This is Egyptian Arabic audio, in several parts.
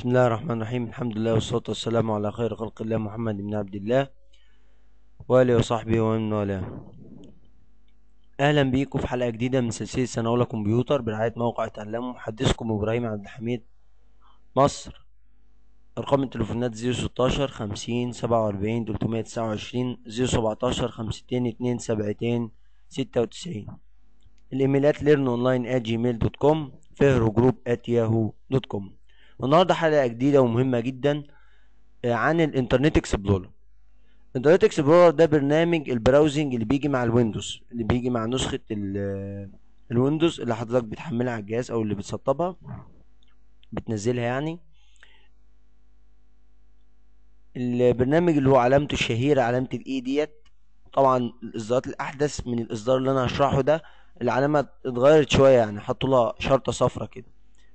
بسم الله الرحمن الرحيم الحمد لله والصلاة والسلام على خير خلق الله محمد بن عبد الله وآله وصحبه ومن والاه أهلا بيكم في حلقة جديدة من سلسلة سنة أولى كمبيوتر برعاية موقع تعلموا محدثكم إبراهيم عبد الحميد مصر أرقام التليفونات زيرو ستاشر خمسين سبعة وأربعين تلتمية تسعة وعشرين زيرو سبعتاشر خمستين اتنين سبعتين ستة وتسعين الإيميلات ليرن أونلاين at جيميل دوت كوم فهرو جروب at ياهو دوت كوم النهاردة حلقة جديدة ومهمة جدا آه، عن الانترنت اكسبلورر الانترنت اكسبلورر ده برنامج البراوزنج اللي بيجي مع الويندوز اللي بيجي مع نسخة ال- الويندوز اللي حضرتك بتحملها على الجهاز او اللي بتسطبها بتنزلها يعني البرنامج اللي هو علامته الشهيرة علامة الاي ديت طبعا الاصدارات الاحدث من الاصدار اللي انا هشرحه ده العلامة اتغيرت شوية يعني حطوا لها شرطة صفرة كده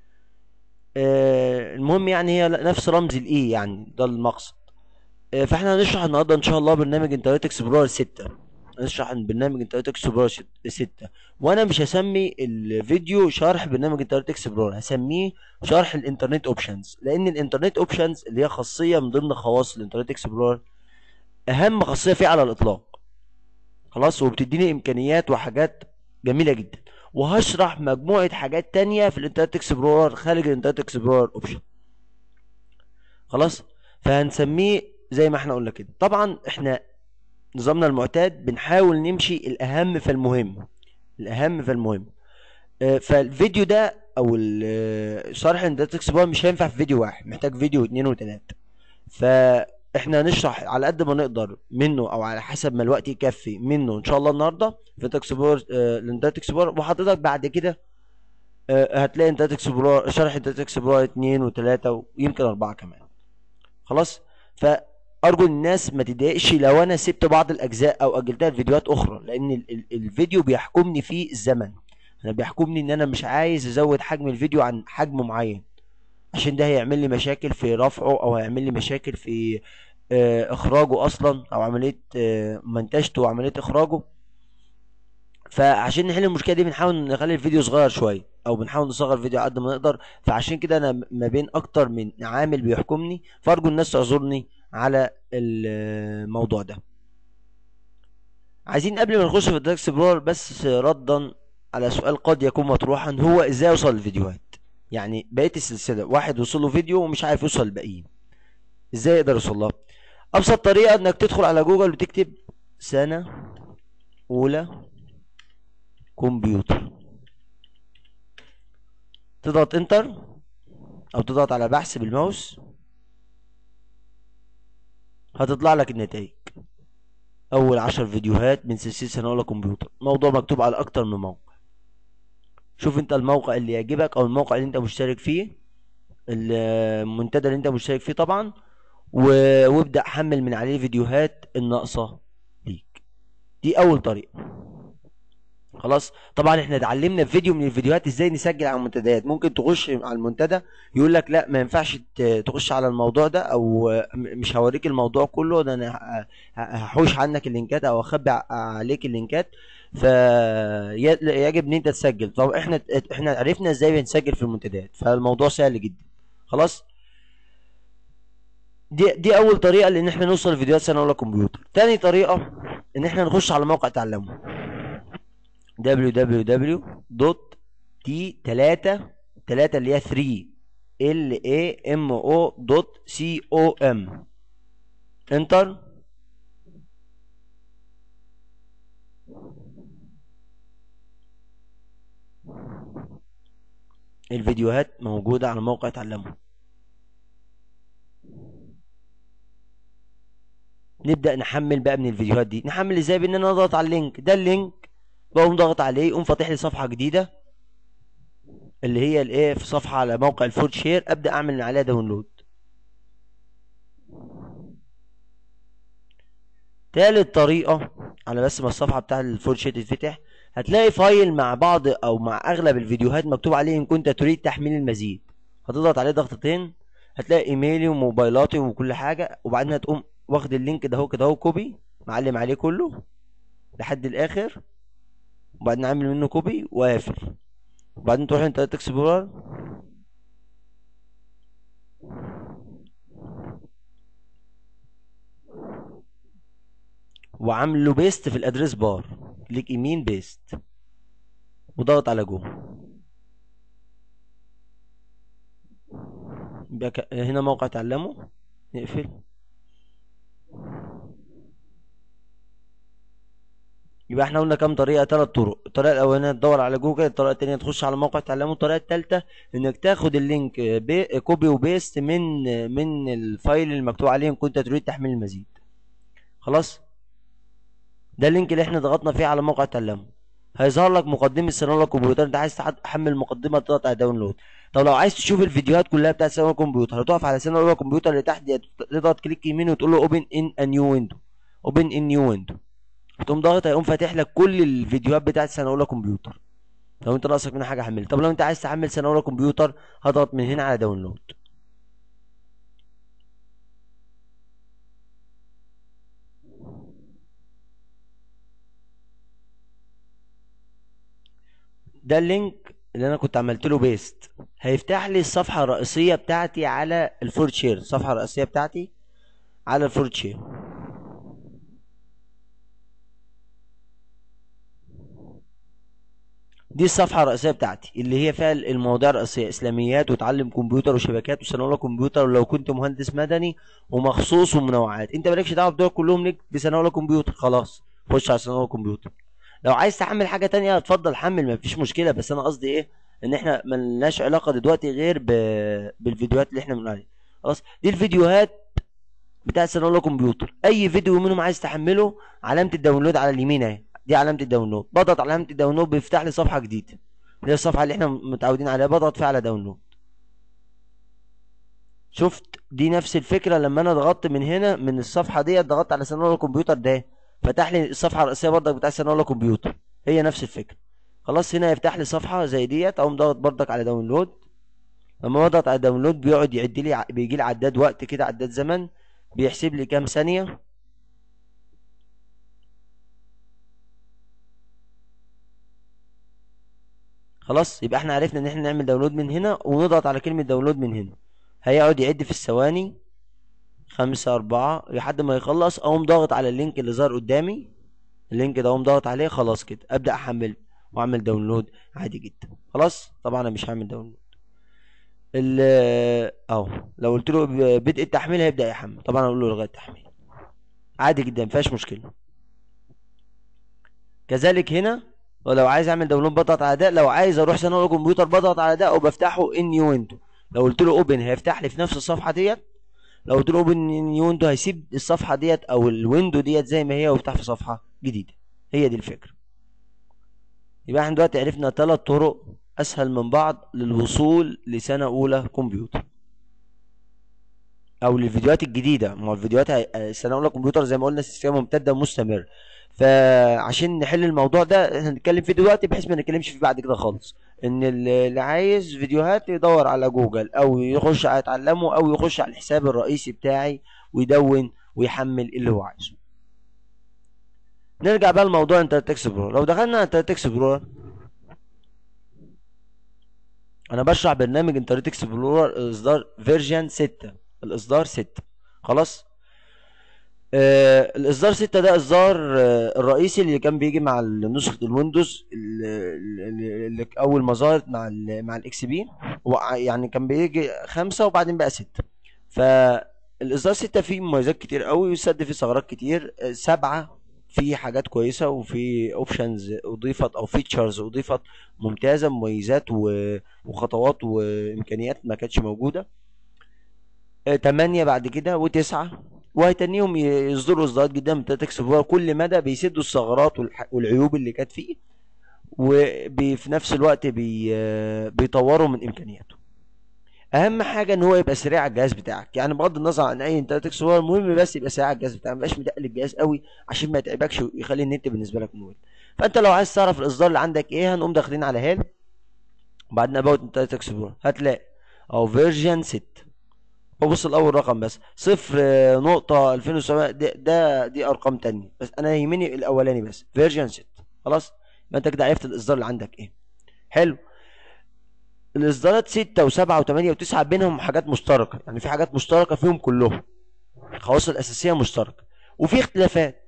آه، المهم يعني هي نفس رمز الاي يعني ده المقصد آه، فاحنا هنشرح النهارده ان شاء الله برنامج انترنت اكسبلورر 6 هنشرح عن برنامج انترنت اكسبلورر 6 وانا مش هسمي الفيديو شرح برنامج انترنت اكسبلورر هسميه شرح الانترنت اوبشنز لان الانترنت اوبشنز اللي هي خاصيه من ضمن خواص الانترنت اكسبلورر اهم خاصيه فيه على الاطلاق خلاص وبتديني امكانيات وحاجات جميله جدا وهشرح مجموعه حاجات تانية في الانترنت اكسبلورر خارج الانترنت اكسبلورر اوبشن خلاص فهنسميه زي ما احنا قلنا كده طبعا احنا نظامنا المعتاد بنحاول نمشي الاهم فالمهم الاهم فالمهم آه، فالفيديو ده او ال- آه، شرح الانترنت اكسبلورر مش هينفع في فيديو واحد محتاج فيديو اتنين وتلاته فاحنا هنشرح على قد ما نقدر منه او على حسب ما الوقت يكفي منه ان شاء الله النهارده في اكسبلور الانترنت اكسبلور وحضرتك بعد كده آه، هتلاقي انترنت اكسبلور شرح انترنت اكسبلور اتنين وتلاته ويمكن اربعه كمان خلاص فارجو الناس ما تضايقش لو انا سبت بعض الاجزاء او اجلتها لفيديوهات اخرى لان ال- ال- الفيديو بيحكمني فيه الزمن انا بيحكمني ان انا مش عايز ازود حجم الفيديو عن حجم معين عشان ده هيعمل لي مشاكل في رفعه او هيعمل لي مشاكل في آه، اخراجه اصلا او عمليه آه، منتجته وعمليه اخراجه فعشان نحل المشكله دي بنحاول نخلي الفيديو صغير شويه او بنحاول نصغر الفيديو على قد ما نقدر فعشان كده انا ما بين اكتر من عامل بيحكمني فارجو الناس تعذرني على الموضوع ده عايزين قبل ما نخش في الدارك اكسبلورر بس ردا على سؤال قد يكون مطروحا هو ازاي اوصل للفيديوهات يعني بقيه السلسله واحد وصل له فيديو ومش عارف يوصل للباقيين ازاي يقدر يوصل لها ابسط طريقه انك تدخل على جوجل وتكتب سنه اولى كمبيوتر تضغط انتر او تضغط على بحث بالماوس هتطلع لك النتائج اول عشر فيديوهات من سلسله سنه اولى كمبيوتر موضوع مكتوب على اكتر من موقع شوف انت الموقع اللي يعجبك او الموقع اللي انت مشترك فيه المنتدى اللي انت مشترك فيه طبعا و- وابدا حمل من عليه فيديوهات الناقصه ليك دي اول طريقه خلاص طبعا احنا اتعلمنا في فيديو من الفيديوهات ازاي نسجل على المنتديات ممكن تخش على المنتدى يقول لك لا ما ينفعش ت- تخش على الموضوع ده او م- مش هوريك الموضوع كله ده انا ه- ه- هحوش عنك اللينكات او اخبي ع- عليك اللينكات فيجب ان انت تسجل طب احنا احنا عرفنا ازاي بنسجل في المنتديات فالموضوع سهل جدا خلاص دي دي اول طريقه لان احنا نوصل لفيديوهات سنه اولى كمبيوتر تاني طريقه ان احنا نخش على موقع تعلموا www.t3 3 اللي هي 3 l a m o دوت c o m انتر الفيديوهات موجودة على موقع تعلموا نبدأ نحمل بقى من الفيديوهات دي نحمل ازاي بان انا اضغط على اللينك ده اللينك بقوم ضاغط عليه يقوم فاتح لي صفحة جديدة اللي هي الايه في صفحة على موقع الفود شير ابدأ اعمل من عليها داونلود تالت طريقة على بس ما الصفحة بتاع الفود شير تتفتح هتلاقي فايل مع بعض او مع اغلب الفيديوهات مكتوب عليه ان كنت تريد تحميل المزيد هتضغط عليه ضغطتين هتلاقي ايميلي وموبايلاتي وكل حاجة وبعدين هتقوم واخد اللينك ده اهو كده اهو كوبي معلم عليه كله لحد الاخر وبعدين عامل منه كوبي وقافل وبعدين تروح انت اكسبلورر وعامله بيست في الادريس بار كليك يمين بيست وضغط على جو يبقى ك- هنا موقع تعلمه نقفل يبقى احنا قلنا كام طريقه ثلاث طرق الطريقه الاولانيه تدور على جوجل الطريقه الثانيه تخش على موقع تعلمه الطريقه الثالثه انك تاخد اللينك بي كوبي وبيست من من الفايل المكتوب عليه ان كنت تريد تحميل المزيد خلاص ده اللينك اللي احنا ضغطنا فيه على موقع تعلمه هيظهر لك مقدمه صناعه الكمبيوتر انت عايز تحد- تحمل مقدمه تضغط على داونلود طب لو عايز تشوف الفيديوهات كلها بتاعت صناعه الكمبيوتر هتقف على صناعه الكمبيوتر اللي تحت دي تضغط كليك يمين وتقول له اوبن ان ا نيو ويندو اوبن ان نيو ويندو تقوم ضاغط هيقوم فاتح لك كل الفيديوهات بتاعت سنه اولى كمبيوتر لو انت ناقصك منها حاجه حملها طب لو انت عايز تحمل سنه اولى كمبيوتر هضغط من هنا على داونلود ده اللينك اللي انا كنت عملت له بيست هيفتح لي الصفحه الرئيسيه بتاعتي على الفورد شير الصفحه الرئيسيه بتاعتي على الفورد شير دي الصفحة الرئيسية بتاعتي اللي هي فيها المواضيع الرئيسية إسلاميات وتعلم كمبيوتر وشبكات وسنة كمبيوتر ولو كنت مهندس مدني ومخصوص ومنوعات أنت مالكش دعوة بدول كلهم ليك بسنة كمبيوتر خلاص خش على سنة كمبيوتر لو عايز تحمل حاجة تانية اتفضل حمل مفيش مشكلة بس أنا قصدي إيه إن إحنا ملناش علاقة دلوقتي غير ب... بالفيديوهات اللي إحنا بنقول عليها خلاص دي الفيديوهات بتاعت سنة كمبيوتر أي فيديو منهم عايز تحمله علامة الداونلود على اليمين أهي دي علامة الداونلود بضغط على علامة الداونلود بيفتح لي صفحة جديدة اللي هي الصفحة اللي احنا متعودين عليها بضغط فيها على داونلود شفت دي نفس الفكرة لما انا ضغطت من هنا من الصفحة ديت ضغطت على سنة كمبيوتر ده فتح لي الصفحة الرئيسية برضك بتاع سنة كمبيوتر هي نفس الفكرة خلاص هنا يفتح لي صفحة زي ديت اقوم ضغط برضك على داونلود لما بضغط على داونلود بيقعد يعد لي ع- بيجي لي عداد وقت كده عداد زمن بيحسب لي كام ثانية خلاص يبقى احنا عرفنا ان احنا نعمل داونلود من هنا ونضغط على كلمة داونلود من هنا هيقعد يعد في الثواني خمسة أربعة لحد ما يخلص أقوم ضاغط على اللينك اللي ظهر قدامي اللينك ده أقوم ضاغط عليه خلاص كده أبدأ أحمل وأعمل داونلود عادي جدا خلاص طبعا أنا مش هعمل داونلود ال أهو لو قلت له ب- بدء التحميل هيبدأ يحمل طبعا أقول له لغاية التحميل عادي جدا مفيهاش مشكلة كذلك هنا ولو عايز اعمل داونلود بضغط على ده لو عايز اروح صناعه الكمبيوتر بضغط على ده وبفتحه ان نيو ويندو لو قلت له اوبن هيفتح لي في نفس الصفحه ديت لو قلت له اوبن نيو ويندو هيسيب الصفحه ديت او الويندو ديت زي ما هي ويفتح في صفحه جديده هي دي الفكره يبقى احنا دلوقتي عرفنا ثلاث طرق اسهل من بعض للوصول لسنه اولى كمبيوتر او للفيديوهات الجديده ما هو الفيديوهات هي- سنه اولى كمبيوتر زي ما قلنا سلسله ممتده ومستمره فعشان نحل الموضوع ده احنا هنتكلم فيه دلوقتي بحيث ما نتكلمش فيه بعد كده خالص ان اللي اللي عايز فيديوهات يدور على جوجل او يخش على يتعلمه او يخش على الحساب الرئيسي بتاعي ويدون ويحمل اللي هو عايزه نرجع بقى لموضوع انترنت اكسبلورر لو دخلنا على انترنت اكسبلورر انا بشرح برنامج انترنت اكسبلورر اصدار فيرجن 6 الاصدار 6 خلاص آه الاصدار 6 ده اصدار آه الرئيسي اللي كان بيجي مع ال- نسخه الويندوز اللي, اللي اللي اول ما ظهرت مع ال مع الاكس بي يعني كان بيجي خمسة وبعدين بقى ستة فالاصدار 6 فيه مميزات كتير قوي ويسد فيه ثغرات كتير آه، سبعة في حاجات كويسة وفي اوبشنز اضيفت او فيتشرز اضيفت ممتازة مميزات و- وخطوات وامكانيات ما كانتش موجودة آه، تمانية بعد كده وتسعة وهيتنيهم ي- يصدروا اصدارات جدا من تلاتة اكسبلورر كل مدى بيسدوا الثغرات والح- والعيوب اللي كانت فيه وفي نفس الوقت بي آه، بيطوروا من امكانياته اهم حاجه ان هو يبقى سريع على الجهاز بتاعك يعني بغض النظر عن اي انترنت اكسبلورر المهم بس يبقى سريع على الجهاز بتاعك ما يبقاش متقل الجهاز قوي عشان ما يتعبكش ويخلي النت بالنسبه لك ممل فانت لو عايز تعرف الاصدار اللي عندك ايه هنقوم داخلين على هيل وبعدين اباوت انترنت اكسبلورر هتلاقي او فيرجن 6 وبص الاول رقم بس صفر آه، نقطة 2007 ده, ده دي ارقام تانية بس انا يهمني الاولاني بس فيرجن 6 خلاص يبقى انت كده عرفت الاصدار اللي عندك ايه حلو الاصدارات 6 و7 و8 و9 بينهم حاجات مشتركة يعني في حاجات مشتركة فيهم كلهم الخواص الاساسية مشتركة وفي اختلافات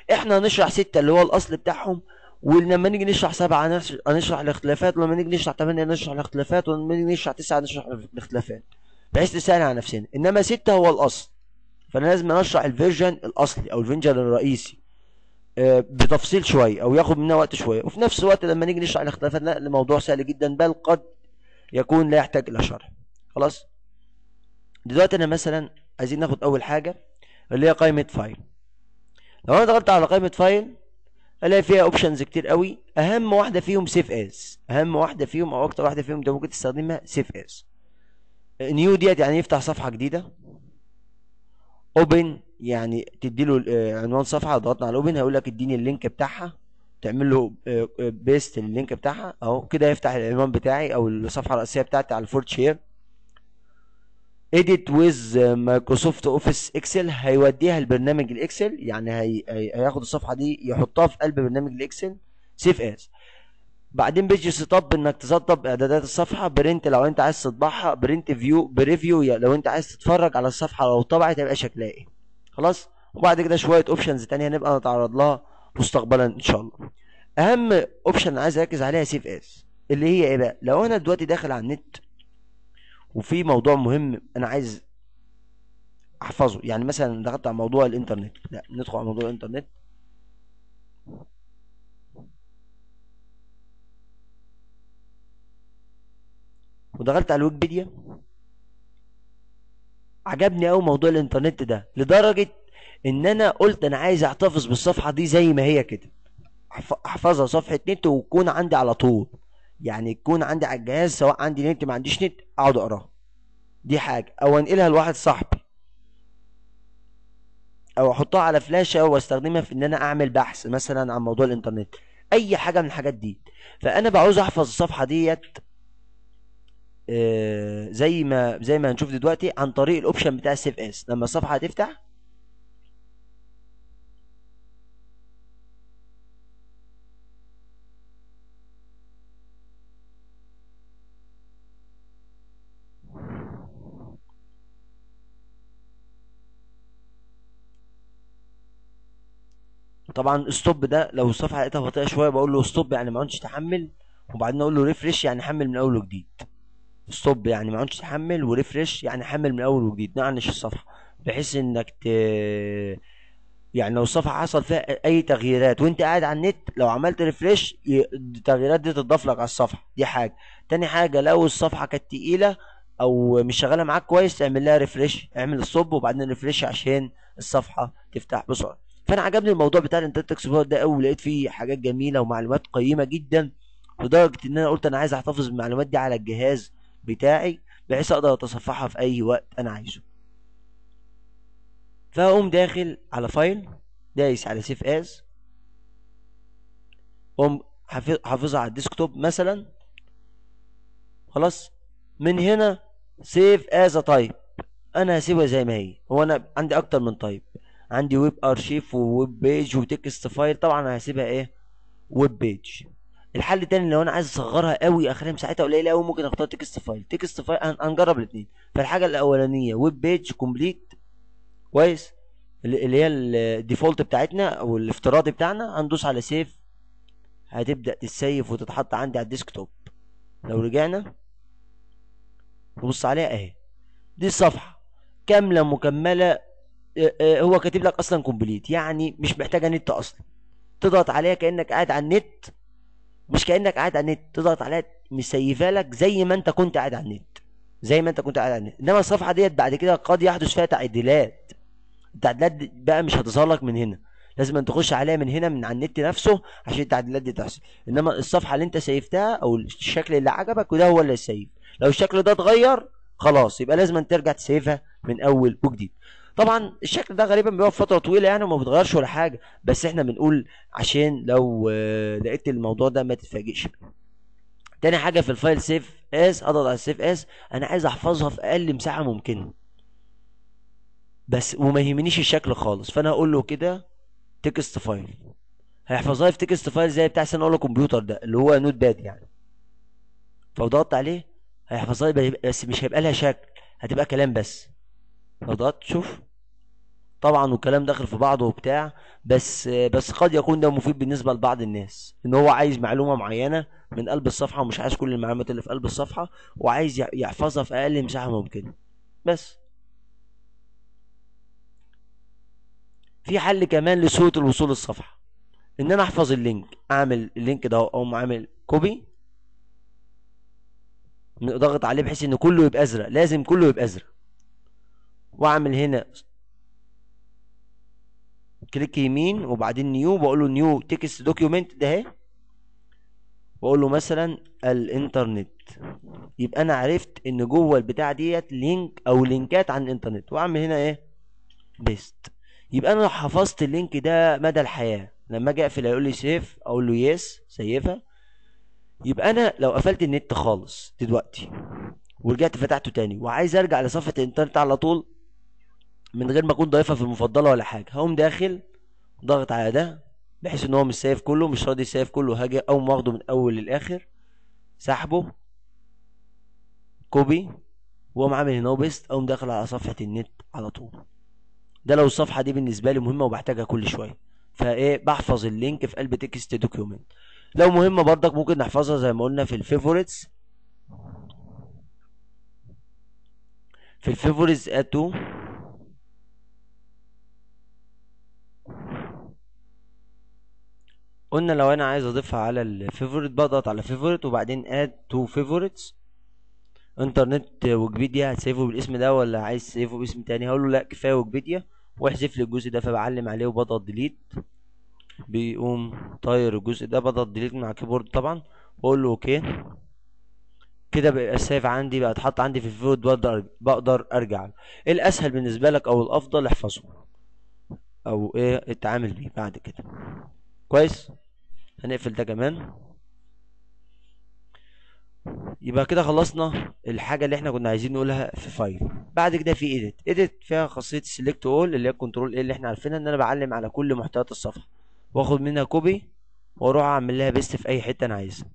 احنا هنشرح ستة اللي هو الاصل بتاعهم ولما نيجي نشرح سبعة هنش- هنشرح الاختلافات ولما نيجي نشرح ثمانية نشرح الاختلافات ولما نيجي نشرح تسعة نشرح الاختلافات بحيث نسهل على نفسنا انما ستة هو الاصل فانا لازم اشرح الفيرجن الاصلي او الفيرجن الرئيسي آه، بتفصيل شويه او ياخد منا وقت شويه وفي نفس الوقت لما نيجي نشرح الاختلافات لا الموضوع سهل جدا بل قد يكون لا يحتاج الى شرح خلاص دلوقتي انا مثلا عايزين ناخد اول حاجه اللي هي قائمه فايل لو انا ضغطت على قائمه فايل الاقي فيها اوبشنز كتير قوي اهم واحده فيهم سيف از اهم واحده فيهم او اكتر واحده فيهم انت ممكن تستخدمها سيف از نيو ديت يعني يفتح صفحه جديده اوبن يعني تديله آه، عنوان صفحه ضغطنا على اوبن هيقول لك اديني اللينك بتاعها تعمل له بيست لللينك بتاعها اهو كده يفتح العنوان بتاعي او الصفحه الرئيسيه بتاعتي على الفورت شير اديت ويز مايكروسوفت اوفيس اكسل هيوديها لبرنامج الاكسل يعني هي... هي- هياخد الصفحه دي يحطها في قلب برنامج الاكسل سيف از بعدين بيجي سيت اب انك تسطب اعدادات الصفحه برنت لو انت عايز تطبعها برنت فيو بريفيو يا- لو انت عايز تتفرج على الصفحه لو طبعت هيبقى شكلها ايه خلاص وبعد كده شويه اوبشنز تانية هنبقى نتعرض لها مستقبلا ان شاء الله اهم اوبشن عايز اركز عليها سيف اس اللي هي ايه بقى لو انا دلوقتي داخل على النت وفي موضوع مهم انا عايز احفظه يعني مثلا دخلت على موضوع الانترنت لا ندخل على موضوع الانترنت ودخلت على الويكيبيديا عجبني قوي موضوع الانترنت ده لدرجة ان انا قلت انا عايز احتفظ بالصفحة دي زي ما هي كده أحف- احفظها صفحة نت وتكون عندي على طول يعني تكون عندي على الجهاز سواء عندي نت ما عنديش نت اقعد اقراها دي حاجة او انقلها لواحد صاحبي او احطها على فلاشة واستخدمها في ان انا اعمل بحث مثلا عن موضوع الانترنت اي حاجة من الحاجات دي فانا بعوز احفظ الصفحة ديت آه، زي ما زي ما هنشوف دلوقتي عن طريق الاوبشن بتاع السيف اس لما الصفحة هتفتح طبعا ستوب ده لو الصفحه لقيتها بطيئه شويه بقول له ستوب يعني ما عدتش تحمل وبعدين اقول له ريفرش يعني حمل من اول وجديد ستوب يعني ما عدتش تحمل وريفرش يعني حمل من اول وجديد نعنش الصفحه بحيث انك ت يعني لو الصفحه حصل فيها اي تغييرات وانت قاعد على النت لو عملت ريفرش التغييرات دي تضاف لك على الصفحه دي حاجه تاني حاجه لو الصفحه كانت تقيله او مش شغاله معاك كويس تعمل لها ريفرش اعمل الصب وبعدين ريفرش عشان الصفحه تفتح بسرعه فانا عجبني الموضوع بتاع الانترنت اكسبلور ده قوي لقيت فيه حاجات جميله ومعلومات قيمه جدا لدرجه ان انا قلت انا عايز احتفظ بالمعلومات دي على الجهاز بتاعي بحيث اقدر اتصفحها في اي وقت انا عايزه فاقوم داخل على فايل دايس على سيف از قوم حافظ- حافظها على الديسكتوب مثلا خلاص من هنا سيف از تايب انا هسيبها زي ما هي هو انا عندي اكتر من تايب عندي ويب ارشيف وويب بيج وتكست فايل طبعا انا هسيبها ايه ويب بيج الحل التاني لو انا عايز اصغرها قوي اخليها مساحتها قليله قوي ممكن اختار تكست فايل تكست فايل هن- هنجرب الاثنين فالحاجه الاولانيه ويب بيج كومبليت كويس اللي اللي هي الديفولت بتاعتنا او الافتراضي بتاعنا هندوس على سيف هتبدا تتسيف وتتحط عندي على الديسكتوب لو رجعنا نبص عليها اهي دي الصفحه كامله مكمله آه، آه، هو كاتب لك اصلا كومبليت يعني مش محتاجه نت اصلا تضغط عليها كانك قاعد على النت مش كانك قاعد على النت تضغط عليها مسيفه لك زي ما انت كنت قاعد على النت زي ما انت كنت قاعد على النت انما الصفحه ديت بعد كده قد يحدث فيها تعديلات التعديلات دي بقى مش هتظهر لك من هنا لازم أن تخش عليها من هنا من على النت نفسه عشان التعديلات دي تحصل انما الصفحه اللي انت سيفتها او الشكل اللي عجبك وده هو اللي سيف لو الشكل ده اتغير خلاص يبقى لازم أن ترجع تسيفها من اول وجديد طبعا الشكل ده غالبا بيقعد فتره طويله يعني وما بيتغيرش ولا حاجه بس احنا بنقول عشان لو آه، لقيت الموضوع ده ما تتفاجئش تاني حاجه في الفايل سيف اس اضغط على سيف اس انا عايز احفظها في اقل مساحه ممكنه بس وما يهمنيش الشكل خالص فانا هقول له كده تكست فايل هيحفظها لي في تكست فايل زي بتاع سنه اولى كمبيوتر ده اللي هو نوت باد يعني فلو ضغطت عليه هيحفظها لي بس مش هيبقى لها شكل هتبقى كلام بس لو ضغطت شوف طبعا والكلام داخل في بعضه وبتاع بس بس قد يكون ده مفيد بالنسبه لبعض الناس ان هو عايز معلومه معينه من قلب الصفحه ومش عايز كل المعلومات اللي في قلب الصفحه وعايز يحفظها في اقل مساحه ممكنه بس في حل كمان لسهوله الوصول للصفحه ان انا احفظ اللينك اعمل اللينك ده اقوم عامل كوبي ضغط عليه بحيث ان كله يبقى ازرق لازم كله يبقى ازرق واعمل هنا كليك يمين وبعدين نيو بقول له نيو تكست دوكيومنت ده اهي واقول له مثلا الانترنت يبقى انا عرفت ان جوه البتاع ديت لينك او لينكات عن الانترنت واعمل هنا ايه بيست يبقى انا حفظت اللينك ده مدى الحياه لما اجي اقفل هيقول لي سيف اقول له يس سيفها يبقى انا لو قفلت النت خالص دلوقتي ورجعت فتحته تاني وعايز ارجع لصفحه الانترنت على طول من غير ما اكون ضايفها في المفضله ولا حاجه هقوم داخل ضغط على ده بحيث ان هو مش سايف كله مش راضي سايف كله هاجي اقوم واخده من اول للاخر سحبه كوبي واقوم عامل هنا بيست اقوم داخل على صفحه النت على طول ده لو الصفحه دي بالنسبه لي مهمه وبحتاجها كل شويه فايه بحفظ اللينك في قلب تكست دوكيومنت لو مهمه برضك ممكن نحفظها زي ما قلنا في الفيفوريتس في الفيفوريتس اتو قلنا لو انا عايز اضيفها على الفيفوريت بضغط على فيفوريت وبعدين اد تو فيفوريتس انترنت ويكيبيديا هتسيفه بالاسم ده ولا عايز تسيفه باسم تاني هقول له لا كفايه ويكيبيديا واحذف لي الجزء ده فبعلم عليه وبضغط ديليت بيقوم طاير الجزء ده بضغط ديليت من على الكيبورد طبعا واقول له اوكي كده بقى السيف عندي بقى اتحط عندي في الفيفوريت بقدر بقدر ارجع ايه الاسهل بالنسبه لك او الافضل احفظه او ايه اتعامل بيه بعد كده كويس هنقفل ده كمان يبقى كده خلصنا الحاجة اللي احنا كنا عايزين نقولها في فايل بعد كده في ايديت ايديت فيها خاصية سيلكت اول اللي هي كنترول ايه اللي احنا عارفينها ان انا بعلم على كل محتويات الصفحة واخد منها كوبي واروح اعمل لها بيست في اي حتة انا عايزها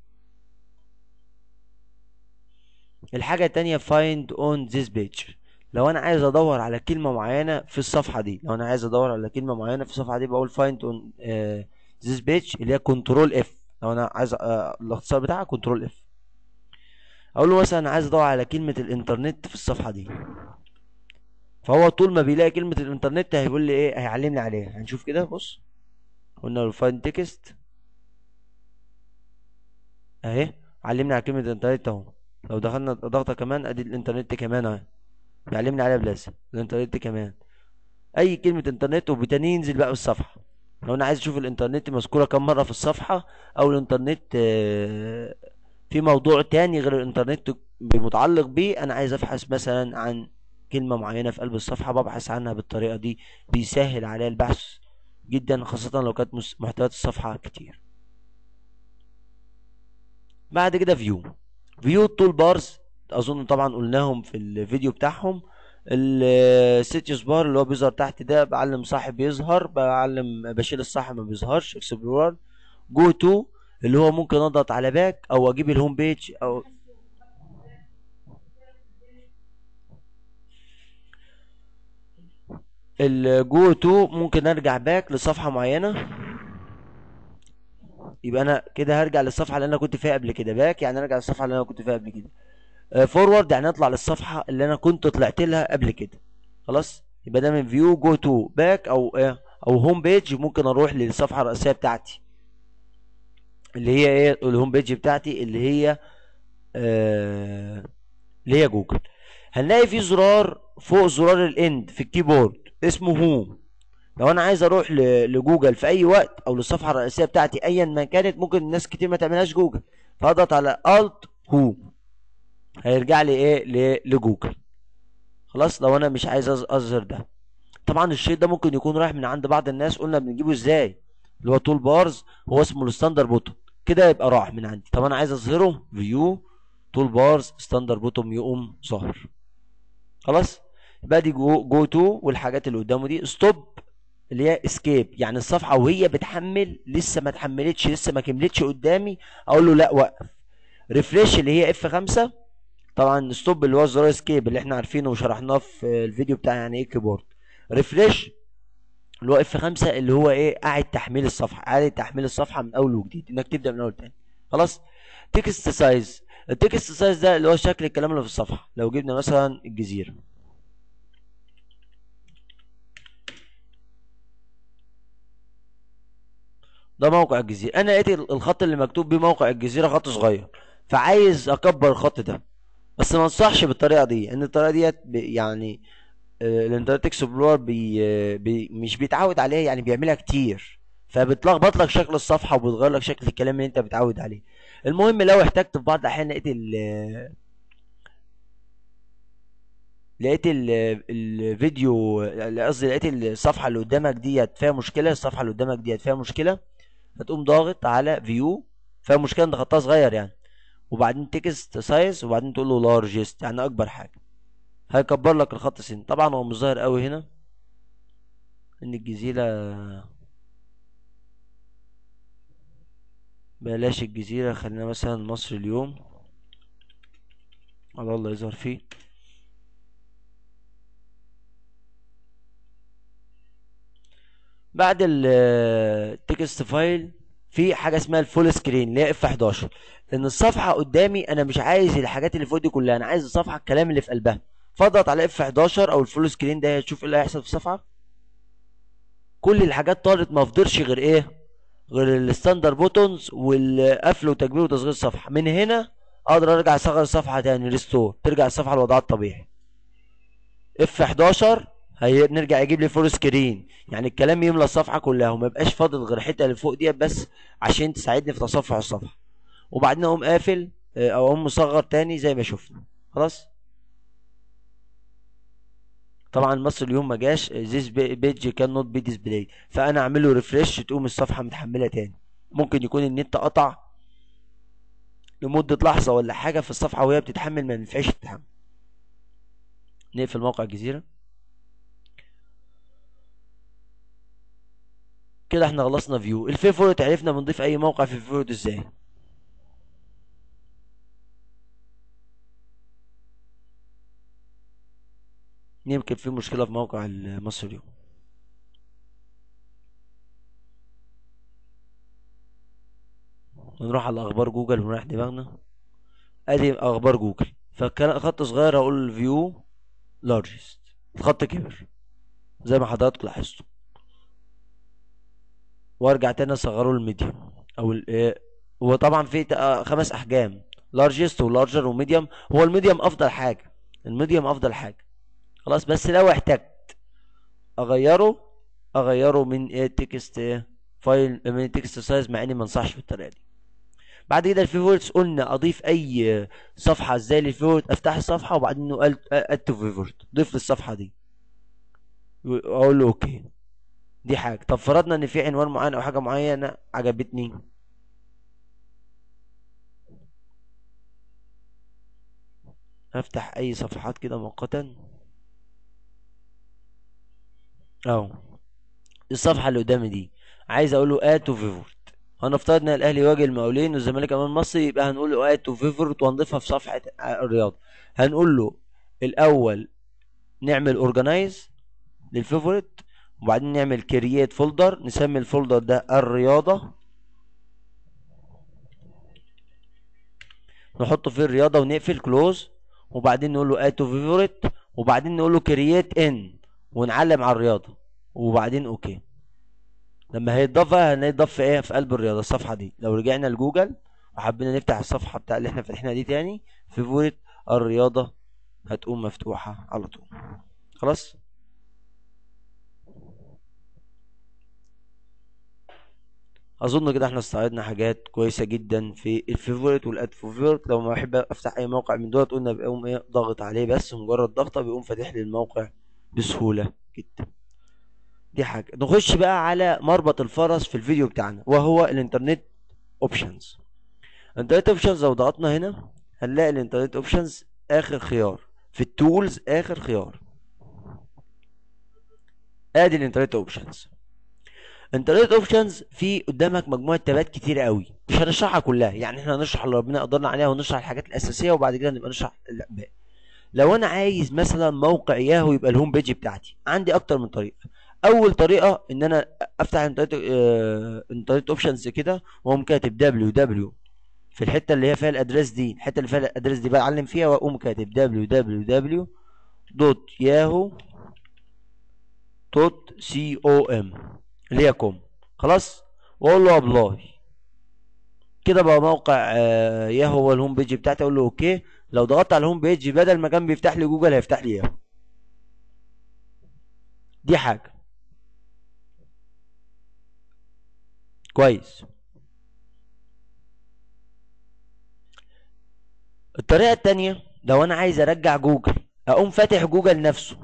الحاجة التانية find on this page لو انا عايز ادور على كلمة معينة في الصفحة دي لو انا عايز ادور على كلمة معينة في الصفحة دي بقول find on uh, this page اللي هي كنترول اف لو انا عايز آه الاختصار بتاعها كنترول اف اقول له مثلا عايز ادور على كلمه الانترنت في الصفحه دي فهو طول ما بيلاقي كلمه الانترنت هيقول لي ايه هيعلمني عليها هنشوف كده بص قلنا له فاين تكست اهي علمني على كلمه الانترنت اهو لو دخلنا ضغطه كمان ادي الانترنت كمان اهي بيعلمني عليها بلازم الانترنت كمان اي كلمه انترنت وبتاني ينزل بقى الصفحه لو انا عايز اشوف الانترنت مذكوره كم مره في الصفحه او الانترنت في موضوع تاني غير الانترنت متعلق بيه انا عايز ابحث مثلا عن كلمه معينه في قلب الصفحه ببحث عنها بالطريقه دي بيسهل عليا البحث جدا خاصه لو كانت محتويات الصفحه كتير بعد كده فيو فيو التول بارز اظن طبعا قلناهم في الفيديو بتاعهم السيتيوس بار اللي هو بيظهر تحت ده بعلم صاحب بيظهر بعلم بشيل الصاحب ما بيظهرش اكسبلورر جو تو اللي هو ممكن اضغط على باك او اجيب الهوم بيج او الجو تو ممكن ارجع باك لصفحه معينه يبقى انا كده هرجع للصفحه اللي انا كنت فيها قبل كده باك يعني ارجع للصفحه اللي انا كنت فيها قبل كده فورورد يعني اطلع للصفحه اللي انا كنت طلعت لها قبل كده خلاص يبقى ده من فيو جو تو باك او ايه او هوم بيج ممكن اروح للصفحه الرئيسيه بتاعتي اللي هي ايه الهوم بيج بتاعتي اللي هي آه اللي هي جوجل هنلاقي في زرار فوق زرار الاند في الكيبورد اسمه هوم لو انا عايز اروح لجوجل في اي وقت او للصفحه الرئيسيه بتاعتي ايا ما كانت ممكن ناس كتير ما تعملهاش جوجل فاضغط على الت هوم هيرجع لي ايه لجوجل خلاص لو انا مش عايز اظهر ده طبعا الشيء ده ممكن يكون رايح من عند بعض الناس قلنا بنجيبه ازاي اللي هو تول بارز هو اسمه الستاندر بوتون كده يبقى راح من عندي طب انا عايز اظهره فيو تول بارز ستاندر بوتون يقوم ظاهر خلاص يبقى دي جو, جو تو والحاجات اللي قدامه دي ستوب اللي هي اسكيب يعني الصفحه وهي بتحمل لسه ما اتحملتش لسه ما كملتش قدامي اقول له لا وقف ريفريش اللي هي اف 5 طبعا ستوب اللي هو زرار اسكيب اللي احنا عارفينه وشرحناه في الفيديو بتاع يعني ايه كيبورد ريفريش اللي هو اف 5 اللي هو ايه قاعد تحميل الصفحه قاعد تحميل الصفحه من اول وجديد انك تبدا من اول تاني خلاص تكست سايز التكست سايز ده اللي هو شكل الكلام اللي في الصفحه لو جبنا مثلا الجزيره ده موقع الجزيره انا لقيت الخط اللي مكتوب بيه موقع الجزيره خط صغير فعايز اكبر الخط ده بس ما انصحش بالطريقه دي ان الطريقه ديت يعني آه، الانترنت اكسبلور بي, آه، بي مش بيتعود عليها يعني بيعملها كتير فبتلخبط لك شكل الصفحه وبتغير لك شكل الكلام اللي انت متعود عليه المهم لو احتجت في بعض الاحيان لقيت ال لقيت الفيديو قصدي لقيت الصفحه اللي قدامك ديت فيها مشكله الصفحه اللي قدامك ديت فيها مشكله هتقوم ضاغط على فيو فيها مشكله انت خطها صغير يعني وبعدين تكست سايز وبعدين تقول له لارجست يعني اكبر حاجه هيكبر لك الخط سن طبعا هو مش ظاهر قوي هنا ان الجزيره بلاش الجزيره خلينا مثلا مصر اليوم على الله يظهر فيه بعد التكست فايل في حاجه اسمها الفول سكرين اللي هي اف 11 ان الصفحه قدامي انا مش عايز الحاجات اللي فوق دي كلها انا عايز الصفحه الكلام اللي في قلبها فاضغط على اف 11 او الفول سكرين ده هتشوف ايه اللي هيحصل في الصفحه كل الحاجات طارت ما فضلش غير ايه غير الستاندر بوتونز والقفل وتكبير وتصغير الصفحه من هنا اقدر ارجع اصغر الصفحه تاني ريستور ترجع الصفحه لوضعها الطبيعي اف 11 هنرجع يجيب لي فول سكرين يعني الكلام يملى الصفحه كلها وما يبقاش فاضل غير الحته اللي فوق ديت بس عشان تساعدني في تصفح الصفحه وبعدين اقوم قافل آه، او اقوم مصغر تاني زي ما شفنا خلاص طبعا مصر اليوم ما جاش this page cannot be displayed فانا اعمل له ريفرش تقوم الصفحه متحمله تاني ممكن يكون النت قطع لمده لحظه ولا حاجه في الصفحه وهي بتتحمل ما ينفعش تتحمل نقفل موقع الجزيره كده احنا خلصنا فيو الفيفورت عرفنا بنضيف اي موقع في الفيفورت ازاي يمكن في مشكلة في موقع مصر اليوم نروح على اخبار جوجل ونريح دماغنا ادي اخبار جوجل فكان خط صغير اقول فيو لارجست الخط كبر زي ما حضراتكم لاحظتوا وارجع تاني اصغره الميديوم او الايه هو طبعا في خمس احجام لارجست ولارجر وميديوم هو الميديوم افضل حاجه الميديوم افضل حاجه خلاص بس لو احتجت اغيره اغيره من ايه تكست ايه فايل من تكست سايز مع اني ما انصحش بالطريقه دي بعد كده الفيفورتس قلنا اضيف اي صفحه ازاي للفيفورت افتح الصفحه وبعدين انه اد تو فيفورت ضيف للصفحه دي اقول له اوكي دي حاجه طب فرضنا ان في عنوان معين او حاجه معينه عجبتني هفتح اي صفحات كده مؤقتا اهو الصفحه اللي قدامي دي عايز اقول له اد تو فيفورت هنفترض ان الاهلي يواجه المقاولين والزمالك امام مصري يبقى هنقول له اد تو فيفورت وهنضيفها في صفحه الرياض هنقول له الاول نعمل اورجنايز للفيفورت وبعدين نعمل كرييت فولدر نسمي الفولدر ده الرياضه نحطه فيه الرياضه ونقفل كلوز وبعدين نقول له اد تو فيفورت وبعدين نقول له كرييت ان ونعلم على الرياضه وبعدين اوكي لما هيتضاف هنضاف في ايه في قلب الرياضه الصفحه دي لو رجعنا لجوجل وحبينا نفتح الصفحه بتاع اللي احنا فاتحينها دي تاني فيفوريت الرياضه هتقوم مفتوحه على طول خلاص اظن كده احنا استعرضنا حاجات كويسه جدا في الفيفوريت والاد فيفوريت لو ما بحب افتح اي موقع من دول قلنا بقوم ايه ضغط عليه بس مجرد ضغطه بيقوم فاتح لي الموقع بسهولة جدا دي حاجة نخش بقى على مربط الفرس في الفيديو بتاعنا وهو الانترنت اوبشنز الانترنت اوبشنز لو ضغطنا هنا هنلاقي الانترنت اوبشنز اخر خيار في التولز اخر خيار ادي الانترنت اوبشنز انترنت اوبشنز في قدامك مجموعه تابات كتير قوي مش هنشرحها كلها يعني احنا هنشرح اللي ربنا قدرنا عليها ونشرح الحاجات الاساسيه وبعد كده نبقى نشرح الباقي لو انا عايز مثلا موقع ياهو يبقى الهوم بيج بتاعتي عندي اكتر من طريقه اول طريقه ان انا افتح انترنت انترنت اوبشنز كده واقوم كاتب دبليو دبليو في الحته اللي هي فيها الادريس دي الحته اللي فيها الادريس دي بعلم فيها واقوم كاتب دبليو دبليو دبليو دوت ياهو دوت سي او ام اللي هي كوم خلاص واقول له ابلاي كده بقى موقع آه، ياهو هو الهوم بيج بتاعتي اقول له اوكي لو ضغطت على الهوم بيج بدل ما كان بيفتح لي جوجل هيفتح لي ياهو دي حاجه كويس الطريقه التانية لو انا عايز ارجع جوجل اقوم فاتح جوجل نفسه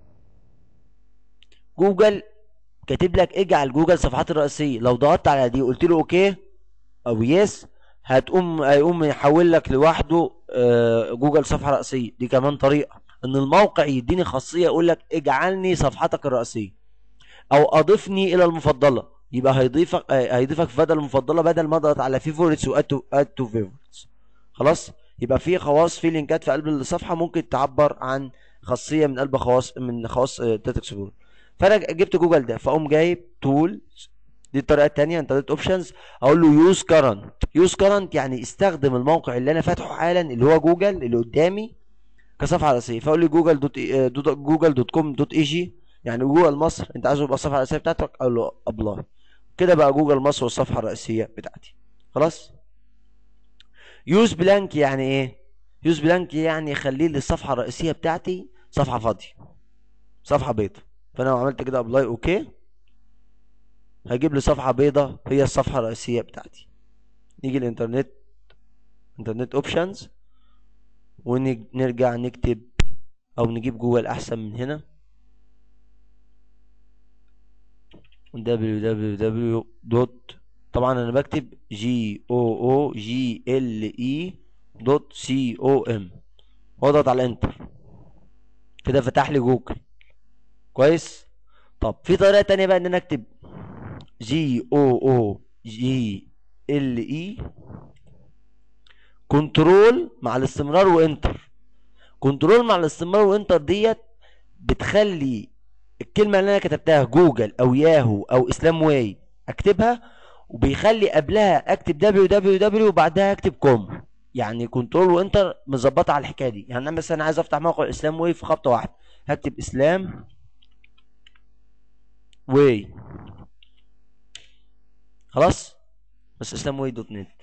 جوجل كاتب لك اجعل جوجل صفحات الرئيسيه لو ضغطت على دي قلت له اوكي او يس هتقوم هيقوم يحول لك لوحده آه، جوجل صفحه رئيسيه دي كمان طريقه ان الموقع يديني خاصيه يقول لك اجعلني صفحتك الرئيسيه او اضفني الى المفضله يبقى هيضيفك آه، هيضيفك في بدل المفضله بدل ما اضغط على فيفورتس واد تو اد تو فيفورتس خلاص يبقى في خواص في لينكات في قلب الصفحه ممكن تعبر عن خاصيه من قلب خواص من خواص داتا اكسبلور فانا جبت جوجل ده فاقوم جايب تولز دي الطريقه الثانيه انترنت اوبشنز اقول له يوز كرنت يوز كرنت يعني استخدم الموقع اللي انا فاتحه حالا اللي هو جوجل اللي قدامي كصفحه رئيسيه فاقول لي جوجل دوت إي- دوت جوجل دوت كوم دوت اي جي يعني جوجل مصر انت عايزه يبقى الصفحه الرئيسيه بتاعتك اقول له ابلاي كده بقى جوجل مصر والصفحه الرئيسيه بتاعتي خلاص يوز بلانك يعني ايه يوز بلانك يعني خليه للصفحه الرئيسيه بتاعتي صفحه فاضيه صفحه بيضاء فانا لو عملت كده ابلاي اوكي هجيب لي صفحه بيضاء هي الصفحه الرئيسيه بتاعتي نيجي الانترنت انترنت اوبشنز ونرجع نكتب او نجيب جوجل احسن من هنا www دوت طبعا انا بكتب جي او او جي ال اي دوت سي او ام واضغط على انتر كده فتح لي جوجل كويس طب في طريقه تانية بقى ان انا اكتب جي او او جي ال اي كنترول مع الاستمرار وانتر كنترول مع الاستمرار وانتر ديت بتخلي الكلمه اللي انا كتبتها جوجل او ياهو او اسلام واي اكتبها وبيخلي قبلها اكتب دبليو دبليو دبليو وبعدها اكتب كوم يعني كنترول وانتر مظبطه على الحكايه دي يعني انا مثلا عايز افتح موقع اسلام واي في خبطه واحده هكتب اسلام واي خلاص بس اسلام واي دوت نت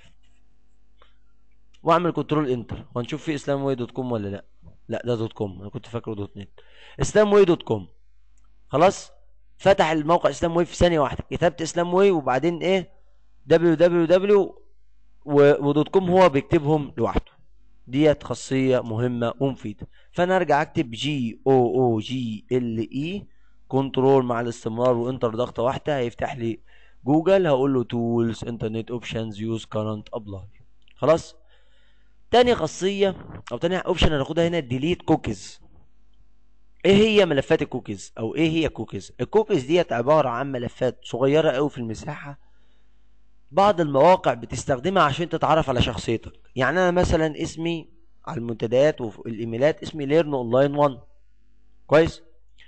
واعمل كنترول انتر وهنشوف في اسلام واي دوت كوم ولا لا لا ده دوت كوم انا كنت فاكره دوت نت اسلام واي دوت كوم خلاص فتح الموقع اسلام واي في ثانيه واحده كتبت اسلام واي وبعدين ايه دبليو دبليو دبليو ودوت كوم هو بيكتبهم لوحده ديت خاصيه مهمه ومفيده فانا ارجع اكتب جي او او جي ال اي كنترول مع الاستمرار وانتر ضغطه واحده هيفتح لي جوجل هقول له تولز انترنت اوبشنز يوز كارنت ابلاي خلاص تاني خاصيه او تاني اوبشن هناخدها هنا ديليت كوكيز ايه هي ملفات الكوكيز او ايه هي كوكيز الكوكيز ديت عباره عن ملفات صغيره قوي في المساحه بعض المواقع بتستخدمها عشان تتعرف على شخصيتك يعني انا مثلا اسمي على المنتديات والايميلات اسمي ليرن اونلاين 1 كويس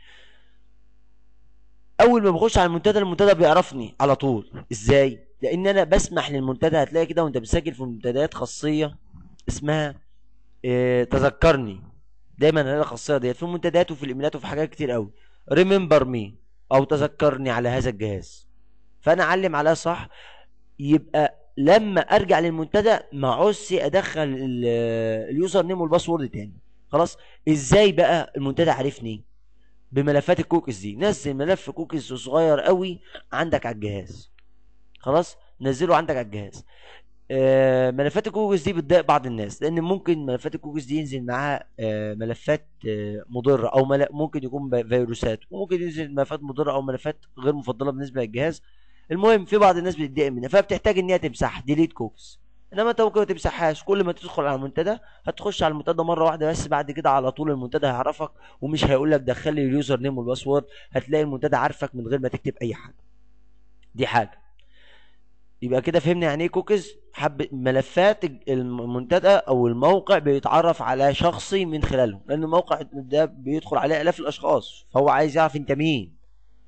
اول ما بخش على المنتدى المنتدى بيعرفني على طول ازاي لان انا بسمح للمنتدى هتلاقي كده وانت بتسجل في المنتديات خاصيه اسمها اه تذكرني دايما هلاقي الخاصيه ديت في المنتديات وفي الايميلات وفي حاجات كتير قوي ريمبر مي او تذكرني على هذا الجهاز فانا اعلم عليها صح يبقى لما ارجع للمنتدى ما عوزش ادخل ال- اليوزر نيم والباسورد تاني خلاص ازاي بقى المنتدى عارفني بملفات الكوكيز دي نزل ملف كوكيز صغير قوي عندك على الجهاز خلاص نزله عندك على الجهاز آه، ملفات الكوكيز دي بتضايق بعض الناس لان ممكن ملفات الكوكيز دي ينزل معاها آه، ملفات آه، مضره او مل... ممكن يكون ب- فيروسات وممكن ينزل ملفات مضره او ملفات غير مفضله بالنسبه للجهاز المهم في بعض الناس بتتضايق منها فبتحتاج ان هي تمسحها ديليت كوكيز انما انت ممكن ما تمسحهاش كل ما تدخل على المنتدى هتخش على المنتدى مره واحده بس بعد كده على طول المنتدى هيعرفك ومش هيقول لك دخل لي اليوزر نيم والباسورد هتلاقي المنتدى عارفك من غير ما تكتب اي حاجه دي حاجه يبقى كده فهمنا يعني ايه كوكيز حب ملفات المنتدى او الموقع بيتعرف على شخصي من خلالهم لان الموقع ده بيدخل عليه الاف الاشخاص فهو عايز يعرف انت مين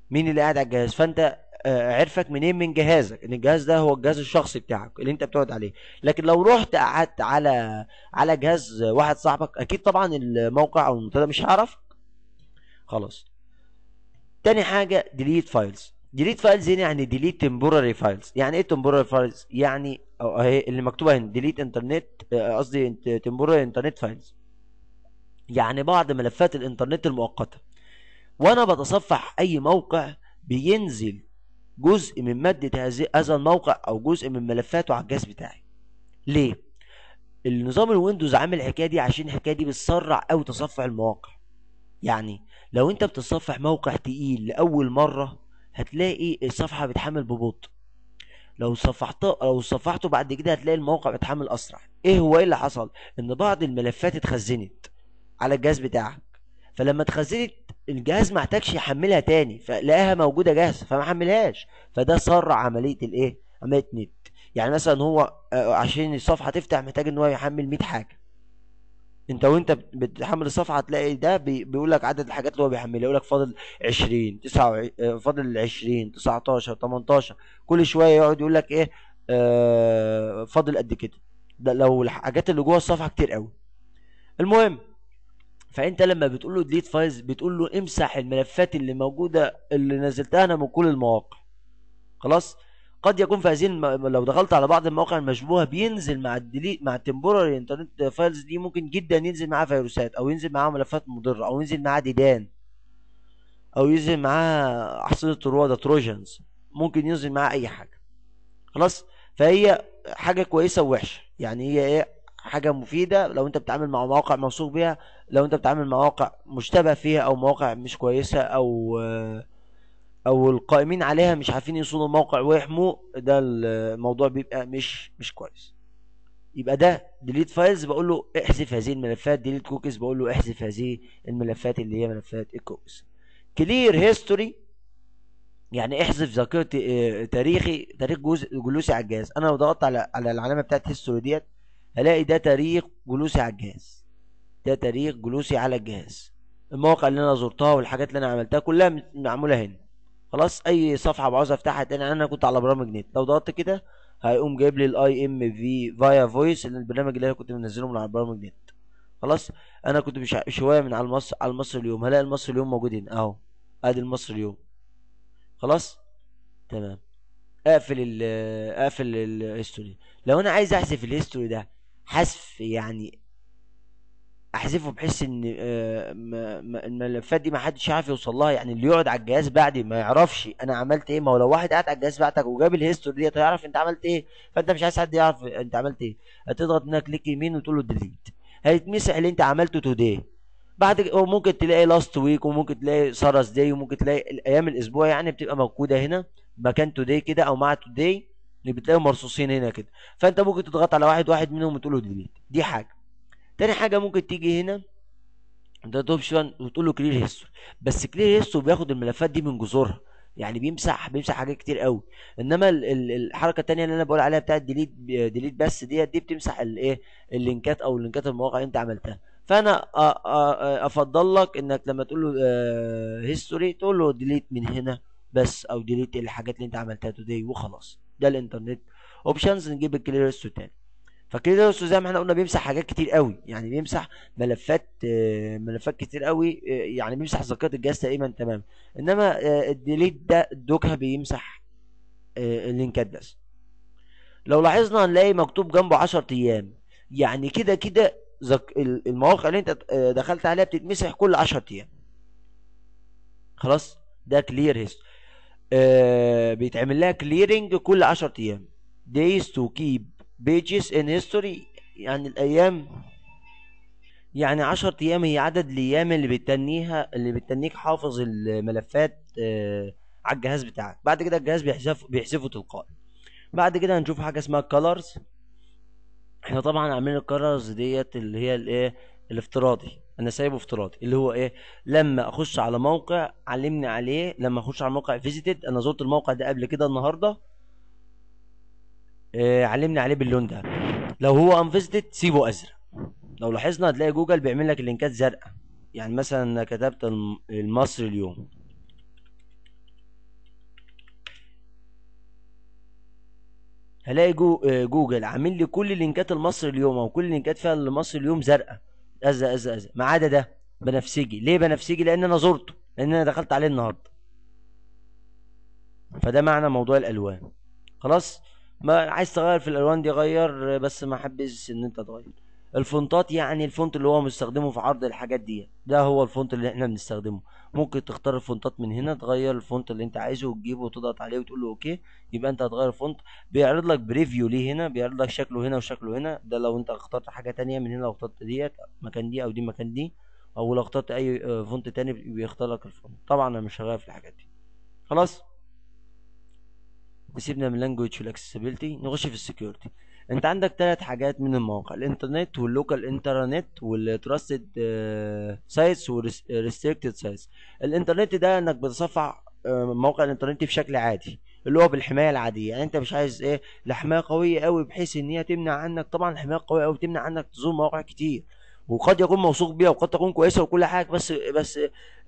مين اللي قاعد على الجهاز فانت آه، عرفك منين من جهازك ان الجهاز ده هو الجهاز الشخصي بتاعك اللي انت بتقعد عليه لكن لو رحت قعدت على على جهاز واحد صاحبك اكيد طبعا الموقع او المنتدى مش هيعرفك خلاص تاني حاجه ديليت فايلز ديليت فايلز هنا يعني ديليت تمبوراري فايلز يعني ايه تمبوراري فايلز يعني اهي اللي مكتوبه هنا ديليت انترنت قصدي تمبوراري انترنت فايلز يعني بعض ملفات الانترنت المؤقته وانا بتصفح اي موقع بينزل جزء من مادة هذا الموقع او جزء من ملفاته على الجهاز بتاعي ليه النظام الويندوز عامل الحكايه دي عشان الحكايه دي بتسرع او تصفح المواقع يعني لو انت بتصفح موقع تقيل لاول مره هتلاقي الصفحه بتحمل ببطء لو صفحته لو صفحته بعد كده هتلاقي الموقع بيتحمل اسرع ايه هو ايه اللي حصل ان بعض الملفات اتخزنت على الجهاز بتاعك فلما اتخزنت الجهاز ما احتاجش يحملها تاني فلقاها موجوده جاهزه فما حملهاش فده سرع عمليه الايه عمليه نت يعني مثلا هو آه، عشان الصفحه تفتح محتاج ان هو يحمل 100 حاجه انت وانت بتحمل الصفحه هتلاقي ده بيقول لك عدد الحاجات اللي هو بيحملها يقول لك فاضل 20 9 آه، فاضل 20 19 18 كل شويه يقعد يقول لك ايه آه فاضل قد كده ده لو الحاجات اللي جوه الصفحه كتير قوي المهم فانت لما بتقول له ديليت فايلز بتقول له امسح الملفات اللي موجوده اللي نزلتها انا من كل المواقع خلاص قد يكون في هذه الم... لو دخلت على بعض المواقع المشبوهه بينزل مع الديليت مع التمبوراري انترنت فايلز دي ممكن جدا ينزل معاها فيروسات او ينزل معاها ملفات مضره او ينزل معاها ديدان او ينزل معاها احصنه الرواد تروجنز ممكن ينزل معاها اي حاجه خلاص فهي حاجه كويسه ووحشه يعني هي ايه حاجه مفيده لو انت بتتعامل مع مواقع موثوق بيها لو انت بتتعامل مع مواقع مشتبه فيها او مواقع مش كويسه او او القائمين عليها مش عارفين يوصلوا الموقع ويحموه ده الموضوع بيبقى مش مش كويس يبقى ده ديليت فايلز بقول له احذف هذه الملفات ديليت كوكيز بقول له احذف هذه الملفات اللي هي ملفات الكوكيز كلير هيستوري يعني احذف ذاكره اه، تاريخي تاريخ جزء جلوسي على الجهاز انا لو ضغطت على على العلامه بتاعت هيستوري ديت هلاقي ده تاريخ جلوسي على الجهاز ده تاريخ جلوسي على الجهاز المواقع اللي انا زرتها والحاجات اللي انا عملتها كلها معموله هنا خلاص اي صفحه بعوز افتحها تاني انا كنت على برامج نت لو ضغطت كده هيقوم جايب لي الاي ام في فايا فويس اللي البرنامج اللي انا كنت منزله من على برامج نت خلاص انا كنت مش شويه من على المصر على المصر اليوم هلاقي المصر اليوم موجود هنا اهو ادي المصر اليوم خلاص تمام اقفل ال اقفل الهيستوري لو انا عايز احذف الهيستوري ده حذف يعني احذفه بحيث ان آه، الملفات دي ما حدش عارف يوصل لها يعني اللي يقعد على الجهاز بعدي ما يعرفش انا عملت ايه ما هو لو واحد قاعد على الجهاز بتاعتك وجاب الهيستوري ديت هيعرف انت عملت ايه فانت مش عايز حد يعرف انت عملت ايه هتضغط انك كليك يمين وتقول له ديليت هيتمسح اللي انت عملته توداي بعد ممكن تلاقي لاست ويك وممكن تلاقي سارس داي وممكن تلاقي الايام الاسبوع يعني بتبقى موجوده هنا مكان توداي كده او مع توداي اللي بتلاقيهم مرصوصين هنا كده فانت ممكن تضغط على واحد واحد منهم وتقول له ديليت دي حاجه تاني حاجة ممكن تيجي هنا ده اوبشن وتقول له كلير هيستوري بس كلير هيستوري بياخد الملفات دي من جذورها يعني بيمسح بيمسح حاجات كتير قوي انما الحركه الثانيه اللي انا بقول عليها بتاعت ديليت ديليت بس ديت دي بتمسح الايه اللينكات او اللينكات المواقع اللي انت عملتها فانا افضل لك انك لما تقول له هيستوري تقول له ديليت من هنا بس او ديليت الحاجات اللي انت عملتها توداي وخلاص ده الانترنت اوبشنز نجيب الكلير هيستوري تاني فكده زي ما احنا قلنا بيمسح حاجات كتير قوي يعني بيمسح ملفات آه، ملفات كتير قوي آه، يعني بيمسح ذاكره الجهاز تقريبا تمام انما آه، الديليت ده الدوكها بيمسح اللينكات بس لو لاحظنا هنلاقي مكتوب جنبه 10 ايام يعني كده كده المواقع اللي انت دخلت عليها بتتمسح كل 10 ايام خلاص ده كلير هيست بيتعمل لها كليرنج كل 10 ايام days to keep pages in history يعني الايام يعني 10 ايام هي عدد الايام اللي بتنيها اللي بتنيك حافظ الملفات آه على الجهاز بتاعك بعد كده الجهاز بيحذف بيحذفه تلقائي بعد كده هنشوف حاجه اسمها colors احنا طبعا عاملين الكالرز ديت اللي هي الايه الافتراضي انا سايبه افتراضي اللي هو ايه لما اخش على موقع علمني عليه لما اخش على موقع فيزيتد انا زرت الموقع ده قبل كده النهارده آه علمني عليه باللون ده لو هو انفيزيتد سيبه ازرق لو لاحظنا هتلاقي جوجل بيعمل لك اللينكات زرقاء يعني مثلا كتبت المصري اليوم هلاقي جو آه، جوجل عامل لي كل لينكات المصري اليوم او كل لينكات فيها المصري اليوم زرقاء ازرق ازرق ازرق ما عدا ده بنفسجي ليه بنفسجي لان انا زرته لان انا دخلت عليه النهارده فده معنى موضوع الالوان خلاص ما عايز تغير في الالوان دي غير بس ما حبش ان انت تغير الفونتات يعني الفونت اللي هو مستخدمه في عرض الحاجات دي ده هو الفونت اللي احنا بنستخدمه ممكن تختار الفونتات من هنا تغير الفونت اللي انت عايزه وتجيبه وتضغط عليه وتقول له اوكي يبقى انت هتغير الفونت بيعرض لك بريفيو ليه هنا بيعرض لك شكله هنا وشكله هنا ده لو انت اخترت حاجه تانية من هنا لو اخترت ديت مكان دي او دي مكان دي او لو اخترت اي آه، فونت تاني بيختار لك الفونت طبعا انا مش هغير في الحاجات دي خلاص سيبنا من اللانجوج والاكسسبيلتي نخش في السكيورتي انت عندك ثلاث حاجات من المواقع الانترنت واللوكال انترنت والتراستد سايتس والريستريكتد سايتس الانترنت ده انك بتصفح آه، موقع الانترنت بشكل عادي اللي هو بالحمايه العاديه يعني انت مش عايز ايه لحمايه قويه قوي بحيث ان هي تمنع عنك طبعا الحمايه قويه قوي تمنع عنك تزور مواقع كتير وقد يكون موثوق بيها وقد تكون كويسه وكل حاجه بس بس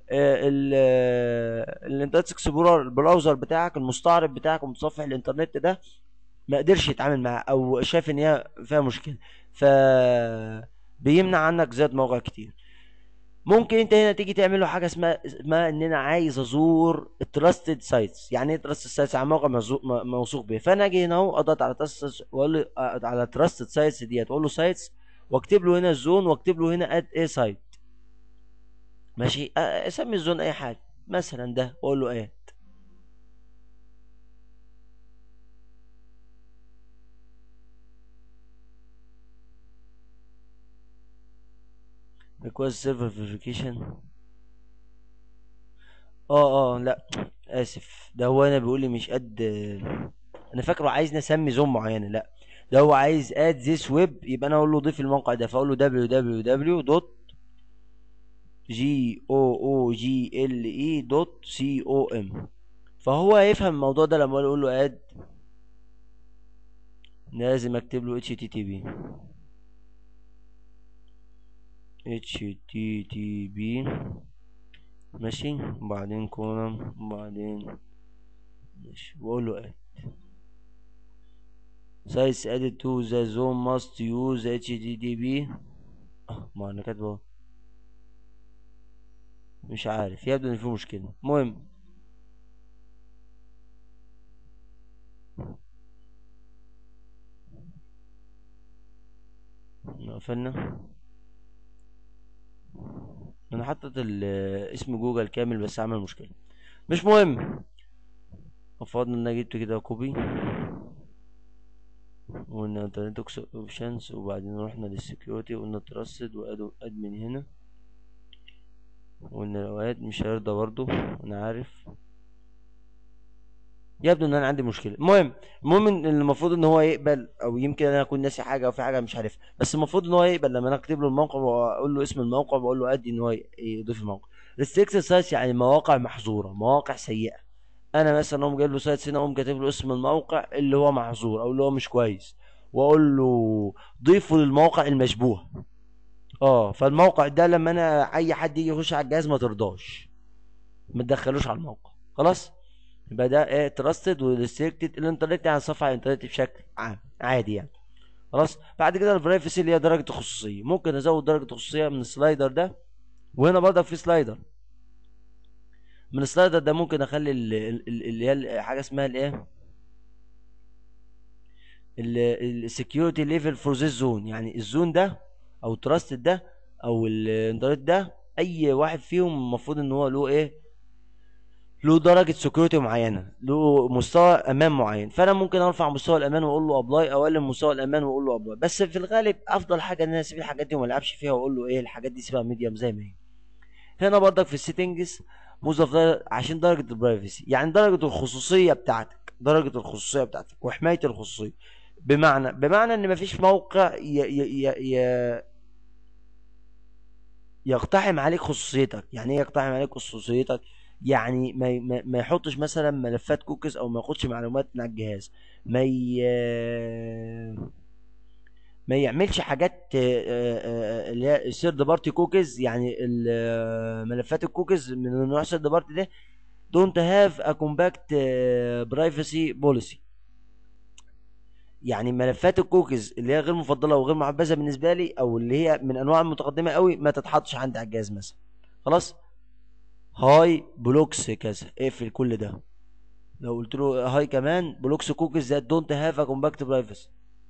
الانترنت اكسبلورر البراوزر بتاعك المستعرض بتاعك ومتصفح الانترنت ده ما قدرش يتعامل معاه او شاف ان هي فيها مشكله ف بيمنع عنك زيادة مواقع كتير ممكن انت هنا تيجي تعمل له حاجه اسمها اسمها ان انا عايز ازور التراستد سايتس يعني ايه تراستد سايتس على موقع موثوق بيه فانا اجي هنا اهو اضغط على تراستد واقول له على تراستد سايتس ديت اقول له سايتس واكتب له هنا الزون واكتب له هنا اد ايه سايت ماشي اسمي الزون اي حاجه مثلا ده اقول له ايه request server verification اه اه لا اسف ده هو انا بيقول لي مش قد انا فاكره عايزني اسمي زوم معينه لا ده هو عايز اد ذيس ويب يبقى انا اقول له ضيف الموقع ده فاقول له www دوت جي او او جي ال اي دوت سي او ام فهو هيفهم الموضوع ده لما اقول له اد لازم اكتب له اتش تي تي بي اتش تي تي بي ماشي وبعدين كولم وبعدين ماشي واقول له اد size added to the zone must use http اه ما انا كاتبه مش عارف يبدو ان في مشكلة المهم قفلنا انا حطيت اسم جوجل كامل بس عمل مشكلة مش مهم افضل ان انا جبت كده كوبي وقلنا انترنت اوبشنز وبعدين رحنا للسكيورتي وقلنا ترصد وادمن هنا وان الاوقات مش هيرضى برضو انا عارف يبدو ان انا عندي مشكله المهم المهم ان المفروض ان هو يقبل او يمكن انا اكون ناسي حاجه او في حاجه مش عارفها بس المفروض ان هو يقبل لما انا اكتب له الموقع واقول له اسم الموقع واقول له ادي ان هو يضيف الموقع ريستريكتد سايتس يعني مواقع محظوره مواقع سيئه انا مثلا اقوم جايب له سايتس هنا اقوم كاتب له اسم الموقع اللي هو محظور او اللي هو مش كويس واقول له ضيفه للمواقع المشبوهه اه فالموقع ده لما انا اي حد يجي يخش على الجهاز ما ترضاش ما تدخلوش على الموقع خلاص يبقى ده ايه تراستد وريستريكتد الانترنت يعني صفحه الانترنت بشكل عام عادي يعني خلاص بعد كده البرايفسي اللي هي درجه الخصوصيه ممكن ازود درجه الخصوصيه من السلايدر ده وهنا برضك في سلايدر من السلايدر ده ممكن اخلي اللي هي حاجه اسمها الايه السكيورتي ليفل فور ذيس زون يعني الزون ده او التراستد ده او الانترنت ده اي واحد فيهم المفروض ان هو له ايه له درجه سكيورتي معينه له مستوى امان معين فانا ممكن ارفع مستوى الامان واقول له ابلاي او اقلل مستوى الامان واقول له ابلاي بس في الغالب افضل حاجه ان انا اسيب الحاجات دي وما العبش فيها واقول له ايه الحاجات دي سيبها ميديوم زي ما هي هنا برضك في السيتنجز موظف عشان درجه البرايفسي يعني درجه الخصوصيه بتاعتك درجه الخصوصيه بتاعتك وحمايه الخصوصيه بمعنى بمعنى ان مفيش موقع ي... ي... ي... يقتحم عليك خصوصيتك يعني ايه يقتحم عليك خصوصيتك يعني ما ما, ما يحطش مثلا ملفات كوكيز او ما ياخدش معلومات من على الجهاز ما ي... ما يعملش حاجات اللي هي سيرد بارتي كوكيز يعني ملفات الكوكيز من النوع سيرد بارتي ده دونت هاف ا كومباكت برايفسي بوليسي يعني ملفات الكوكيز اللي هي غير مفضله وغير محبذه بالنسبه لي او اللي هي من انواع المتقدمه قوي ما تتحطش عندي على الجهاز مثلا خلاص هاي بلوكس كذا اقفل كل ده لو قلت له هاي كمان بلوكس كوكيز ذات دونت هاف ا كومباكت برايفسي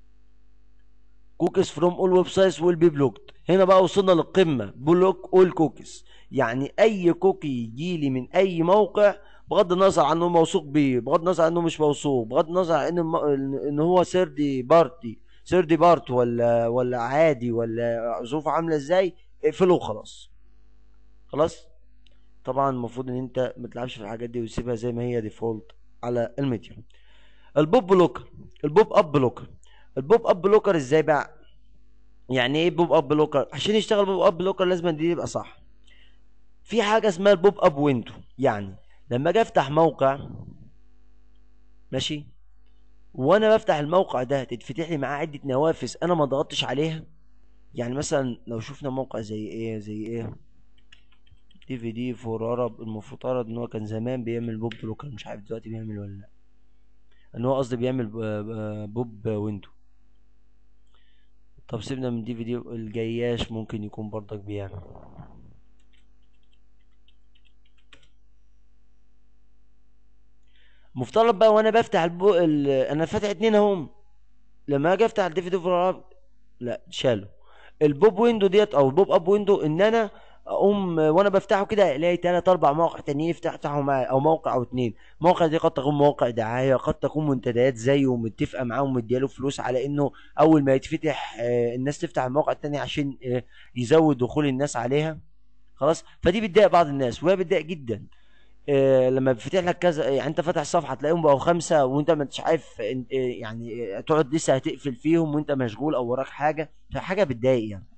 كوكيز فروم اول ويب سايتس ويل بي بلوكد هنا بقى وصلنا للقمه بلوك اول كوكيز يعني اي كوكي يجي لي من اي موقع بغض النظر عن انه موثوق بيه بغض النظر عن انه مش موثوق بغض النظر عن انه ان هو سيردي بارتي سيردي بارت ولا ولا عادي ولا ظروفه عامله ازاي اقفله وخلاص خلاص طبعا المفروض ان انت ما تلعبش في الحاجات دي وتسيبها زي ما هي ديفولت على الميديا البوب بلوكر البوب اب بلوكر البوب اب بلوكر ازاي بقى يعني ايه بوب اب بلوكر عشان يشتغل بوب اب بلوكر لازم دي يبقى صح في حاجه اسمها البوب اب ويندو يعني لما اجي افتح موقع ماشي وانا بفتح الموقع ده تتفتح لي معاه عده نوافذ انا ما ضغطتش عليها يعني مثلا لو شفنا موقع زي ايه زي ايه دي في دي فور عرب المفترض ان هو كان زمان بيعمل بوب بلوكر مش عارف دلوقتي بيعمل ولا لا ان هو قصدي بيعمل بوب ويندو طب سيبنا من دي في دي الجياش ممكن يكون برضك بيعمل مفترض بقى وانا بفتح البو... ال... انا فاتح اتنين اهم لما اجي افتح الدي في دي فور لا شالوا البوب ويندو ديت او البوب اب ويندو ان انا اقوم وانا بفتحه كده الاقي ثلاث اربع مواقع تانيين يفتحوا معايا او موقع او اتنين موقع دي قد تكون مواقع دعايه قد تكون منتديات زيه ومتفقه معاه ومدياله فلوس على انه اول ما يتفتح آه، الناس تفتح الموقع التاني عشان آه، يزود دخول الناس عليها خلاص فدي بتضايق بعض الناس وهي بتضايق جدا آه، لما بيفتح لك كذا يعني انت فاتح صفحه تلاقيهم بقوا خمسه وانت ما انتش عارف يعني تقعد لسه هتقفل فيهم وانت مشغول او وراك حاجه فحاجه بتضايق يعني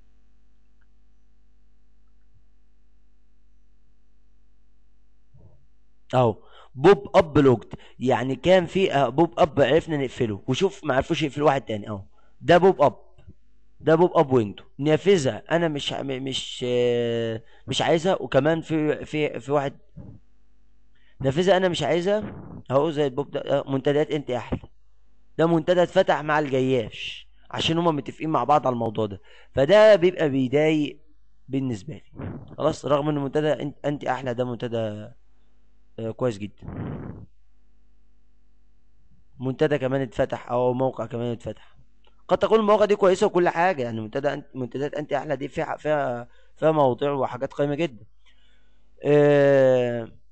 اهو بوب اب لوجد يعني كان في آه، بوب اب عرفنا نقفله وشوف ما عرفوش يقفلوا واحد تاني اهو ده بوب اب ده بوب اب ويندو نافذه انا مش مش آه، مش عايزها وكمان في في في واحد نافذه انا مش عايزها اهو زي البوب ده آه، منتديات انت احلى ده منتدى اتفتح مع الجياش عشان هما متفقين مع بعض على الموضوع ده فده بيبقى بيضايق بالنسبه لي خلاص رغم ان منتدى انت احلى ده منتدى آه، كويس جدا منتدى كمان اتفتح او موقع كمان اتفتح قد تكون المواقع دي كويسه وكل حاجه يعني منتدى منتديات انت احلى دي فيها فيها فيها مواضيع وحاجات قيمه جدا آه،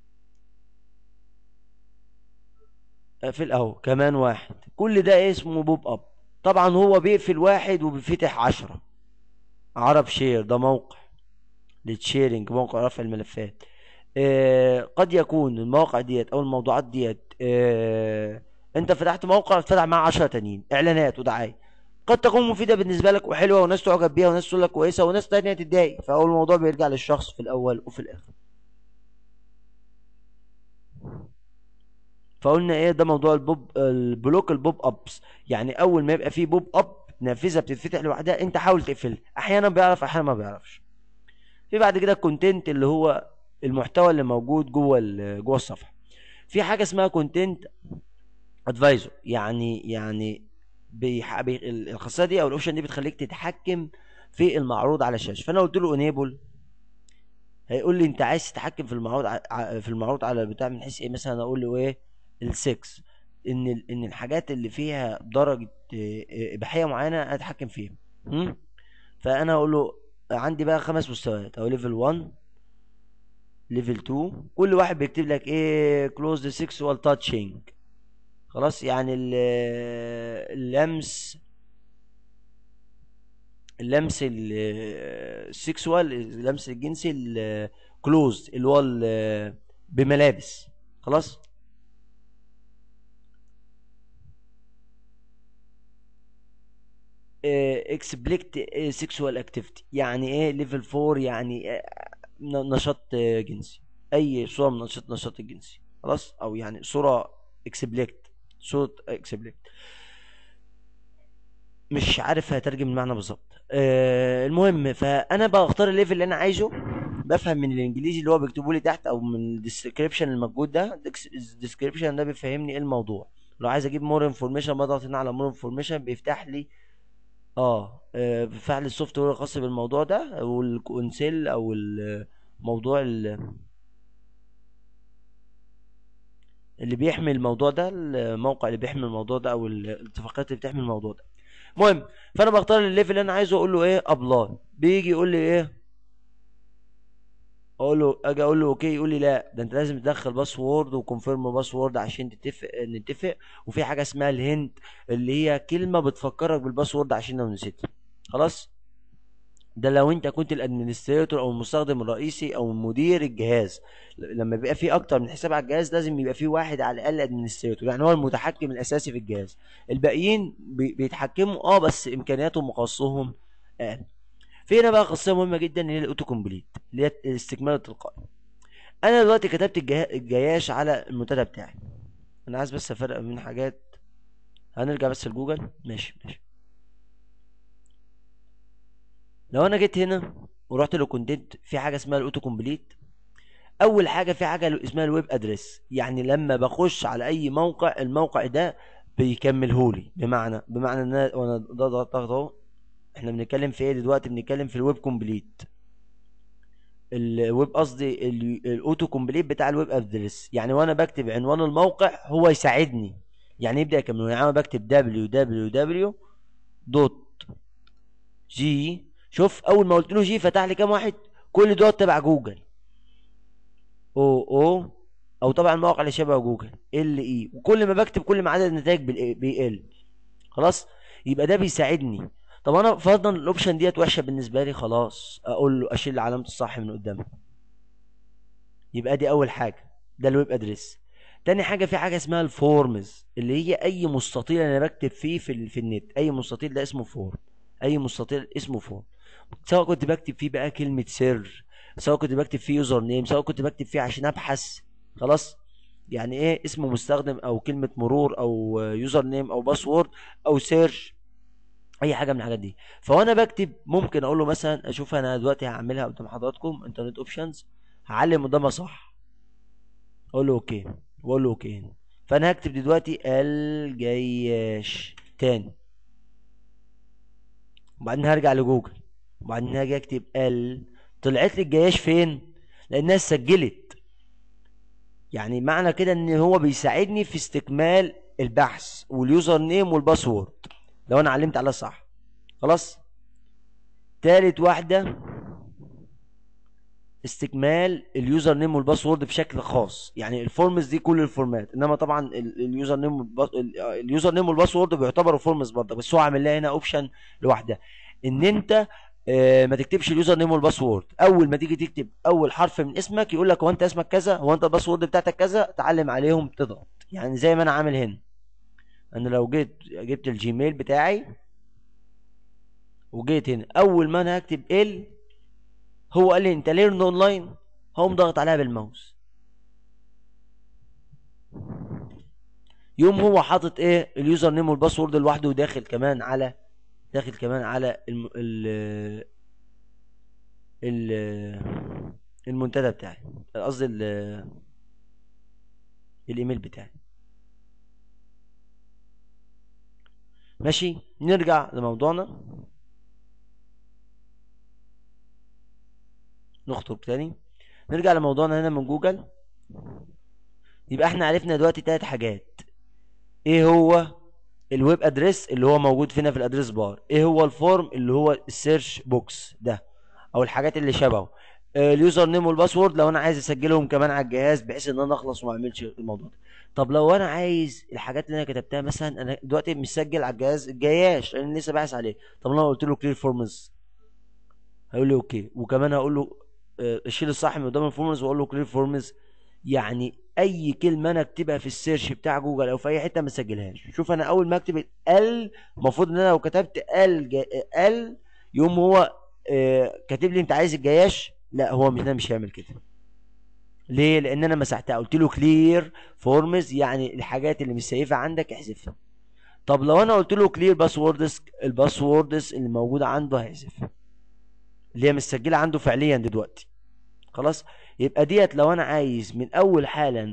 اقفل اهو كمان واحد كل ده اسمه بوب اب طبعا هو بيقفل واحد وبيفتح عشرة عرب شير ده موقع للتشيرنج موقع رفع الملفات آه، قد يكون المواقع ديت او الموضوعات ديت آه، انت فتحت موقع فتح معاه 10 تانيين اعلانات ودعايه قد تكون مفيده بالنسبه لك وحلوه وناس تعجب بيها وناس تقول لك كويسه وناس تانية تتضايق فهو الموضوع بيرجع للشخص في الاول وفي الاخر فقلنا ايه ده موضوع البوب البلوك البوب ابس يعني اول ما يبقى فيه بوب اب نافذه بتتفتح لوحدها انت حاول تقفلها احيانا بيعرف احيانا ما بيعرفش في بعد كده الكونتنت اللي هو المحتوى اللي موجود جوه جوه الصفحه في حاجه اسمها كونتنت ادفايزر يعني يعني بيح... بي... الخاصيه دي او الاوبشن دي بتخليك تتحكم في المعروض على الشاشه فانا قلت له انيبل هيقول لي انت عايز تتحكم في المعروض ع... في المعروض على البتاع من حيث ايه مثلا اقول له ايه ال6 ان ال... ان الحاجات اللي فيها درجه اباحيه معينه انا اتحكم فيها فانا اقول له عندي بقى خمس مستويات او ليفل 1 ليفل 2 كل واحد بيكتب لك ايه كلوز سيكسوال تاتشنج خلاص يعني اللمس اللمس السيكسوال اللمس الجنسي الكلوز اللي هو بملابس خلاص اكسبليكت سيكسوال اكتيفيتي يعني ايه ليفل 4 يعني آه، نشاط جنسي اي صوره من نشاط نشاط الجنسي خلاص او يعني صوره اكسبليكت صوره اكسبليكت مش عارف هترجم المعنى بالظبط آه المهم فانا بختار الليفل اللي انا عايزه بفهم من الانجليزي اللي هو بيكتبه لي تحت او من الديسكريبشن الموجود ده الديسكريبشن ده بيفهمني ايه الموضوع لو عايز اجيب مور انفورميشن بضغط هنا على مور انفورميشن بيفتح لي اه آه، بيفتح لي السوفت وير الخاص بالموضوع ده والكونسيل او الموضوع ال- اللي بيحمي الموضوع ده الموقع اللي بيحمي الموضوع ده او ال- الاتفاقيات اللي بتحمي الموضوع ده المهم فانا بختار الليفل اللي انا عايزه اقول له ايه ابلاي بيجي يقول لي ايه اقول له اجي اقول له اوكي يقول لي لا ده انت لازم تدخل باسورد وكونفيرم باسورد عشان تتفق نتفق وفي حاجه اسمها الهنت اللي هي كلمه بتفكرك بالباسورد عشان لو نسيتها خلاص ده لو انت كنت الادمنستريتور او المستخدم الرئيسي او مدير الجهاز لما بيبقى في اكتر من حساب على الجهاز لازم يبقى في واحد على الاقل ادمنستريتور يعني هو المتحكم الاساسي في الجهاز الباقيين بي- بيتحكموا اه بس امكانياتهم وخاصهم اقل في هنا بقى خاصيه مهمه جدا اللي هي الاوتو كومبليت اللي هي الاستكمال التلقائي انا دلوقتي كتبت الجها- الجياش على المنتدى بتاعي انا عايز بس افرق بين حاجات هنرجع بس لجوجل ماشي ماشي لو انا جيت هنا ورحت للكونتنت في حاجه اسمها الاوتو كومبليت اول حاجه في حاجه اسمها الويب ادريس يعني لما بخش على اي موقع الموقع ده بيكملهولي بمعنى بمعنى ان انا وانا ده ضغط اهو احنا بنتكلم في ايه دلوقتي بنتكلم في الويب كومبليت الويب قصدي ال- الاوتو كومبليت بتاع الويب ادريس يعني وانا بكتب عنوان الموقع هو يساعدني يعني يبدا يكمل يعني انا بكتب www دوت جي شوف اول ما قلت له جي فتح لي كام واحد كل دوت تبع جوجل او او او طبعا المواقع اللي شبه جوجل ال اي وكل ما بكتب كل ما عدد النتائج بال- بيقل خلاص يبقى ده بيساعدني طب انا فرضا الاوبشن ديت وحشه بالنسبه لي خلاص اقول له اشيل علامه الصح من قدامها يبقى دي اول حاجه ده الويب ادريس تاني حاجه في حاجه اسمها الفورمز اللي هي اي مستطيل انا بكتب فيه في, ال- في النت اي مستطيل ده اسمه فورم اي مستطيل اسمه فورم سواء كنت بكتب فيه بقى كلمه سر سواء كنت بكتب فيه يوزر نيم سواء كنت بكتب فيه عشان ابحث خلاص يعني ايه اسم مستخدم او كلمه مرور او يوزر نيم او باسورد او سيرش اي حاجه من الحاجات دي فوانا بكتب ممكن اقول له مثلا اشوف انا دلوقتي هعملها قدام حضراتكم انترنت اوبشنز هعلم قدامها صح اقول له اوكي واقول له اوكي هنا. فانا هكتب دلوقتي الجياش تاني وبعدين هرجع لجوجل وبعدين هاجي اكتب ال طلعت لي الجياش فين لانها سجلت يعني معنى كده ان هو بيساعدني في استكمال البحث واليوزر نيم والباسورد لو انا علمت عليها صح خلاص تالت واحدة استكمال اليوزر نيم والباسورد بشكل خاص يعني الفورمز دي كل الفورمات انما طبعا ال- اليوزر نيم والباس... ال- اليوزر نيم والباسورد بيعتبروا فورمز برضه بس هو عامل لها هنا اوبشن لوحدها ان انت آه، ما تكتبش اليوزر نيم والباسورد اول ما تيجي تكتب اول حرف من اسمك يقول لك هو انت اسمك كذا هو انت الباسورد بتاعتك كذا تعلم عليهم تضغط يعني زي ما انا عامل هنا انا لو جيت جبت الجيميل بتاعي وجيت هنا اول ما انا هكتب ال هو قال لي انت ليرن اونلاين هقوم ضغط عليها بالماوس يوم هو حاطط ايه اليوزر نيم والباسورد لوحده وداخل كمان على داخل كمان على الم... ال... ال... المنتدى بتاعي قصدي ال... الايميل بتاعي ماشي نرجع لموضوعنا نخطب تاني نرجع لموضوعنا هنا من جوجل يبقى احنا عرفنا دلوقتي تلات حاجات ايه هو الويب ادريس اللي هو موجود فينا في الادريس بار ايه هو الفورم اللي هو السيرش بوكس ده او الحاجات اللي شبهه آه، اليوزر نيم والباسورد لو انا عايز اسجلهم كمان على الجهاز بحيث ان انا اخلص وما اعملش الموضوع ده طب لو انا عايز الحاجات اللي انا كتبتها مثلا انا دلوقتي مسجل على الجهاز الجياش لان لسه باحث عليه طب لو انا قلت له كلير فورمز هيقول لي اوكي وكمان هقول له آه، اشيل الصح من قدام الفورمز واقول له كلير فورمز يعني اي كلمه انا اكتبها في السيرش بتاع جوجل او في اي حته ما اسجلهاش شوف انا اول ما اكتب ال المفروض ان انا لو كتبت ال جا- ال يوم هو آه، كاتب لي انت عايز الجياش لا هو مش- مش هيعمل كده ليه لان انا مسحتها قلت له كلير فورمز يعني الحاجات اللي مش سايفها عندك احذفها طب لو انا قلت له كلير باسوردز الباسوردز اللي موجوده عنده هيحذفها اللي هي مسجله عنده فعليا دلوقتي خلاص يبقى ديت لو انا عايز من اول حالا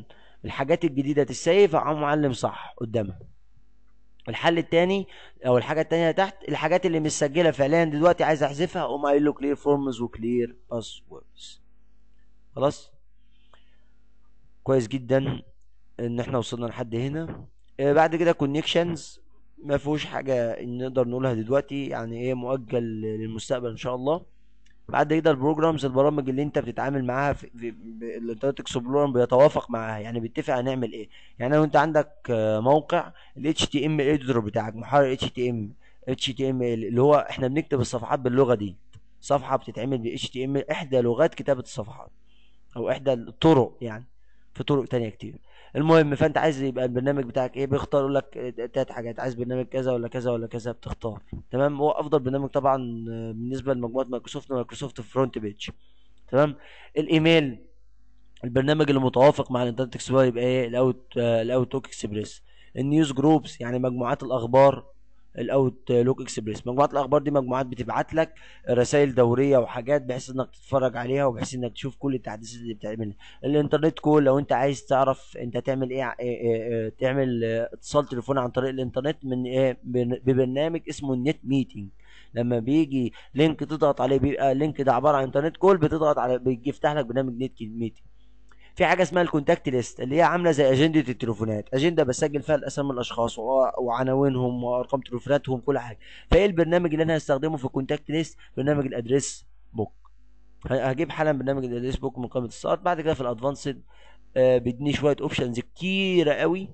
الحاجات الجديده تتسيف اقوم معلم صح قدامها الحل التاني او الحاجه التانيه تحت الحاجات اللي مسجله فعليا دلوقتي عايز احذفها اقوم قايل له كلير فورمز وكلير باسوردز خلاص كويس جدا ان احنا وصلنا لحد هنا آه، بعد كده كونكشنز ما فيهوش حاجه نقدر نقولها دلوقتي يعني ايه مؤجل للمستقبل ان شاء الله بعد كده البروجرامز البرامج اللي انت بتتعامل معاها في, في الانترنت اكسبلورر بيتوافق معاها يعني بيتفق هنعمل ايه يعني لو انت عندك آه، موقع ال HTML اديتور بتاعك محرر HTML HTML اللي هو احنا بنكتب الصفحات باللغه دي صفحه بتتعمل ب HTML احدى لغات كتابه الصفحات او احدى الطرق يعني في طرق تانية كتير المهم فانت عايز يبقى البرنامج بتاعك ايه بيختار يقول لك تلات حاجات عايز برنامج كذا ولا كذا ولا كذا بتختار تمام هو افضل برنامج طبعا بالنسبه لمجموعه مايكروسوفت مايكروسوفت فرونت بيج تمام الايميل البرنامج اللي متوافق مع الانترنت اكسبلور يبقى ايه الاوت الاوت اكسبريس النيوز جروبس يعني مجموعات الاخبار الاوت لوك اكسبريس مجموعات الاخبار دي مجموعات بتبعت لك رسائل دوريه وحاجات بحيث انك تتفرج عليها وبحيث انك تشوف كل التحديثات اللي بتعملها الانترنت كول لو انت عايز تعرف انت تعمل ايه, إيه, إيه تعمل اتصال تليفوني عن طريق الانترنت من ايه ببرنامج اسمه النت ميتنج لما بيجي لينك تضغط عليه بيبقى اللينك ده عباره عن انترنت كول بتضغط على بيفتح لك برنامج نت ميتنج في حاجه اسمها الكونتاكت ليست اللي هي عامله زي اجنده التليفونات اجنده بسجل فيها الاسامي الاشخاص وعناوينهم وارقام تليفوناتهم كل حاجه فايه البرنامج اللي انا هستخدمه في الكونتاكت ليست برنامج الادريس بوك هجيب حالا برنامج الادريس بوك من قائمه السطر بعد كده في الادفانسد آه بيديني شويه اوبشنز كتيره قوي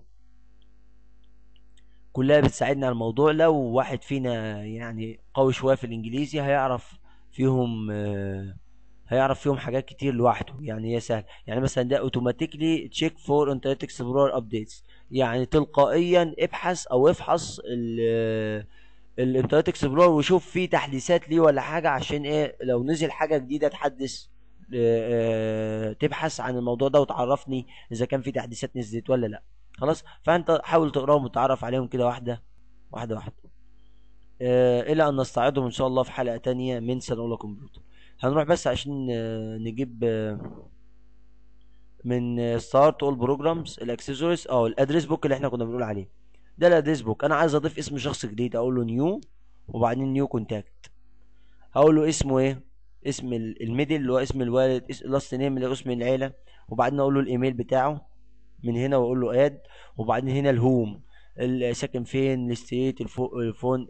كلها بتساعدنا على الموضوع لو واحد فينا يعني قوي شويه في الانجليزي هيعرف فيهم آه هيعرف فيهم حاجات كتير لوحده يعني هي سهل يعني مثلا ده اوتوماتيكلي تشيك فور انترنت اكسبلورر ابديتس يعني تلقائيا ابحث او افحص الانترنت اكسبلورر وشوف فيه تحديثات ليه ولا حاجه عشان ايه لو نزل حاجه جديده تحدث آه، تبحث عن الموضوع ده وتعرفني اذا كان في تحديثات نزلت ولا لا خلاص فانت حاول تقراهم وتتعرف عليهم كده واحده واحده واحده آه، الى ان نستعرضهم ان شاء الله في حلقه تانية من سنه كمبيوتر هنروح بس عشان آه، نجيب آه، من ستارت اول بروجرامز الاكسسوارز اه الادريس بوك اللي احنا كنا بنقول عليه ده الادريس بوك انا عايز اضيف اسم شخص جديد اقول له نيو وبعدين نيو كونتاكت هقول له اسمه ايه اسم الميدل اللي هو اسم الوالد لاست نيم اللي هو اسم العيله وبعدين اقول له الايميل بتاعه من هنا واقول له اد وبعدين هنا الهوم ساكن فين الستيت الفون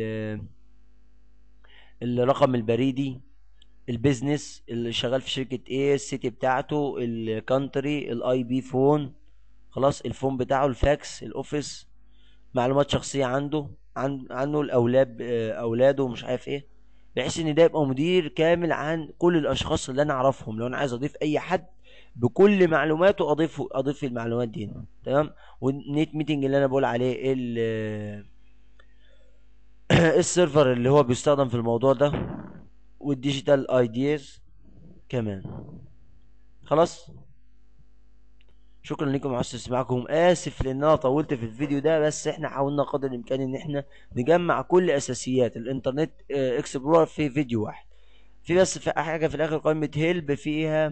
الرقم البريدي البيزنس اللي شغال في شركة ايه السيتي بتاعته الكانتري الاي بي فون خلاص الفون بتاعه الفاكس الاوفيس معلومات شخصية عنده عن عنه الاولاد آه، اولاده مش عارف ايه بحيث ان ده يبقى مدير كامل عن كل الاشخاص اللي انا اعرفهم لو انا عايز اضيف اي حد بكل معلوماته اضيف اضيف المعلومات دي تمام والنيت ميتنج اللي انا بقول عليه ال السيرفر اللي هو بيستخدم في الموضوع ده والديجيتال ايديز كمان خلاص شكرا لكم على استماعكم اسف لان انا طولت في الفيديو ده بس احنا حاولنا قدر الامكان ان احنا نجمع كل اساسيات الانترنت اكسبلورر آه، في فيديو واحد في بس في حاجه في الاخر قائمه هيلب فيها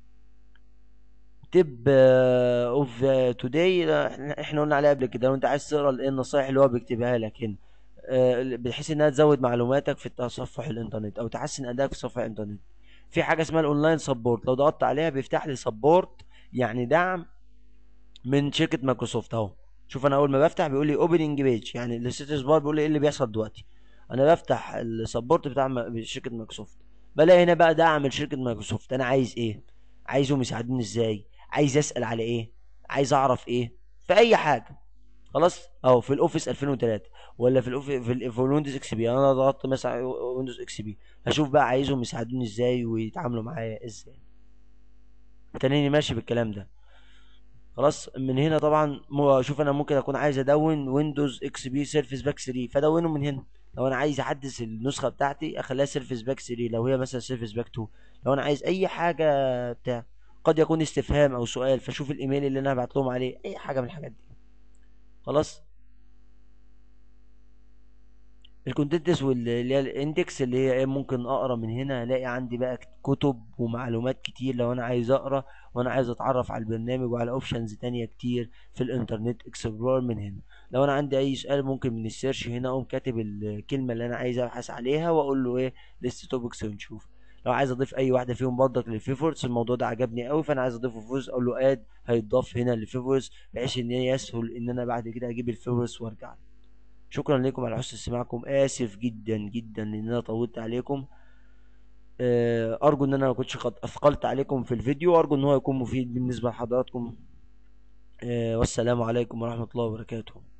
تب اوف توداي احنا قلنا عليها قبل كده لو انت عايز تقرا النصائح اللي هو بيكتبها لك هنا آه، بحيث انها تزود معلوماتك في تصفح الانترنت او تحسن ادائك في تصفح الانترنت في حاجه اسمها الاونلاين سبورت لو ضغطت عليها بيفتح لي سبورت يعني دعم من شركه مايكروسوفت اهو شوف انا اول ما بفتح بيقول لي اوبننج بيج يعني الستاتس بار بيقول لي ايه اللي بيحصل دلوقتي انا بفتح السبورت بتاع شركه مايكروسوفت بلاقي هنا بقى دعم من شركه مايكروسوفت انا عايز ايه عايزهم يساعدوني ازاي عايز اسال على ايه عايز اعرف ايه في اي حاجه خلاص اهو في الاوفيس 2003 ولا في الأوف... في, ال... في الويندوز اكس بي انا ضغطت مثلا ويندوز اكس بي هشوف بقى عايزهم يساعدوني ازاي ويتعاملوا معايا ازاي تاني ماشي بالكلام ده خلاص من هنا طبعا شوف انا ممكن اكون عايز ادون ويندوز اكس بي سيرفيس باك 3 فادونه من هنا لو انا عايز احدث النسخه بتاعتي اخليها سيرفيس باك 3 لو هي مثلا سيرفيس باك 2 لو انا عايز اي حاجه بتاع قد يكون استفهام او سؤال فشوف الايميل اللي انا هبعت لهم عليه اي حاجه من الحاجات دي خلاص الكونتنتس واللي هي الاندكس اللي هي ايه ممكن اقرا من هنا الاقي عندي بقى كتب ومعلومات كتير لو انا عايز اقرا وانا عايز اتعرف على البرنامج وعلى اوبشنز تانية كتير في الانترنت اكسبلورر من هنا لو انا عندي اي سؤال ممكن من السيرش هنا اقوم كاتب الكلمة اللي انا عايز ابحث عليها واقول له ايه ليست توبكس ونشوف لو عايز اضيف اي واحده فيهم برضك للفيفورتس الموضوع ده عجبني قوي فانا عايز اضيفه فيفورتس اقول له اد هيتضاف هنا للفيفورتس بحيث ان هي يسهل ان انا بعد كده اجيب الفيفورتس وارجع له. شكرا لكم على حسن استماعكم اسف جدا جدا ان انا طولت عليكم آه، ارجو ان انا ما كنتش قد اثقلت عليكم في الفيديو وارجو ان هو يكون مفيد بالنسبه لحضراتكم آه، والسلام عليكم ورحمه الله وبركاته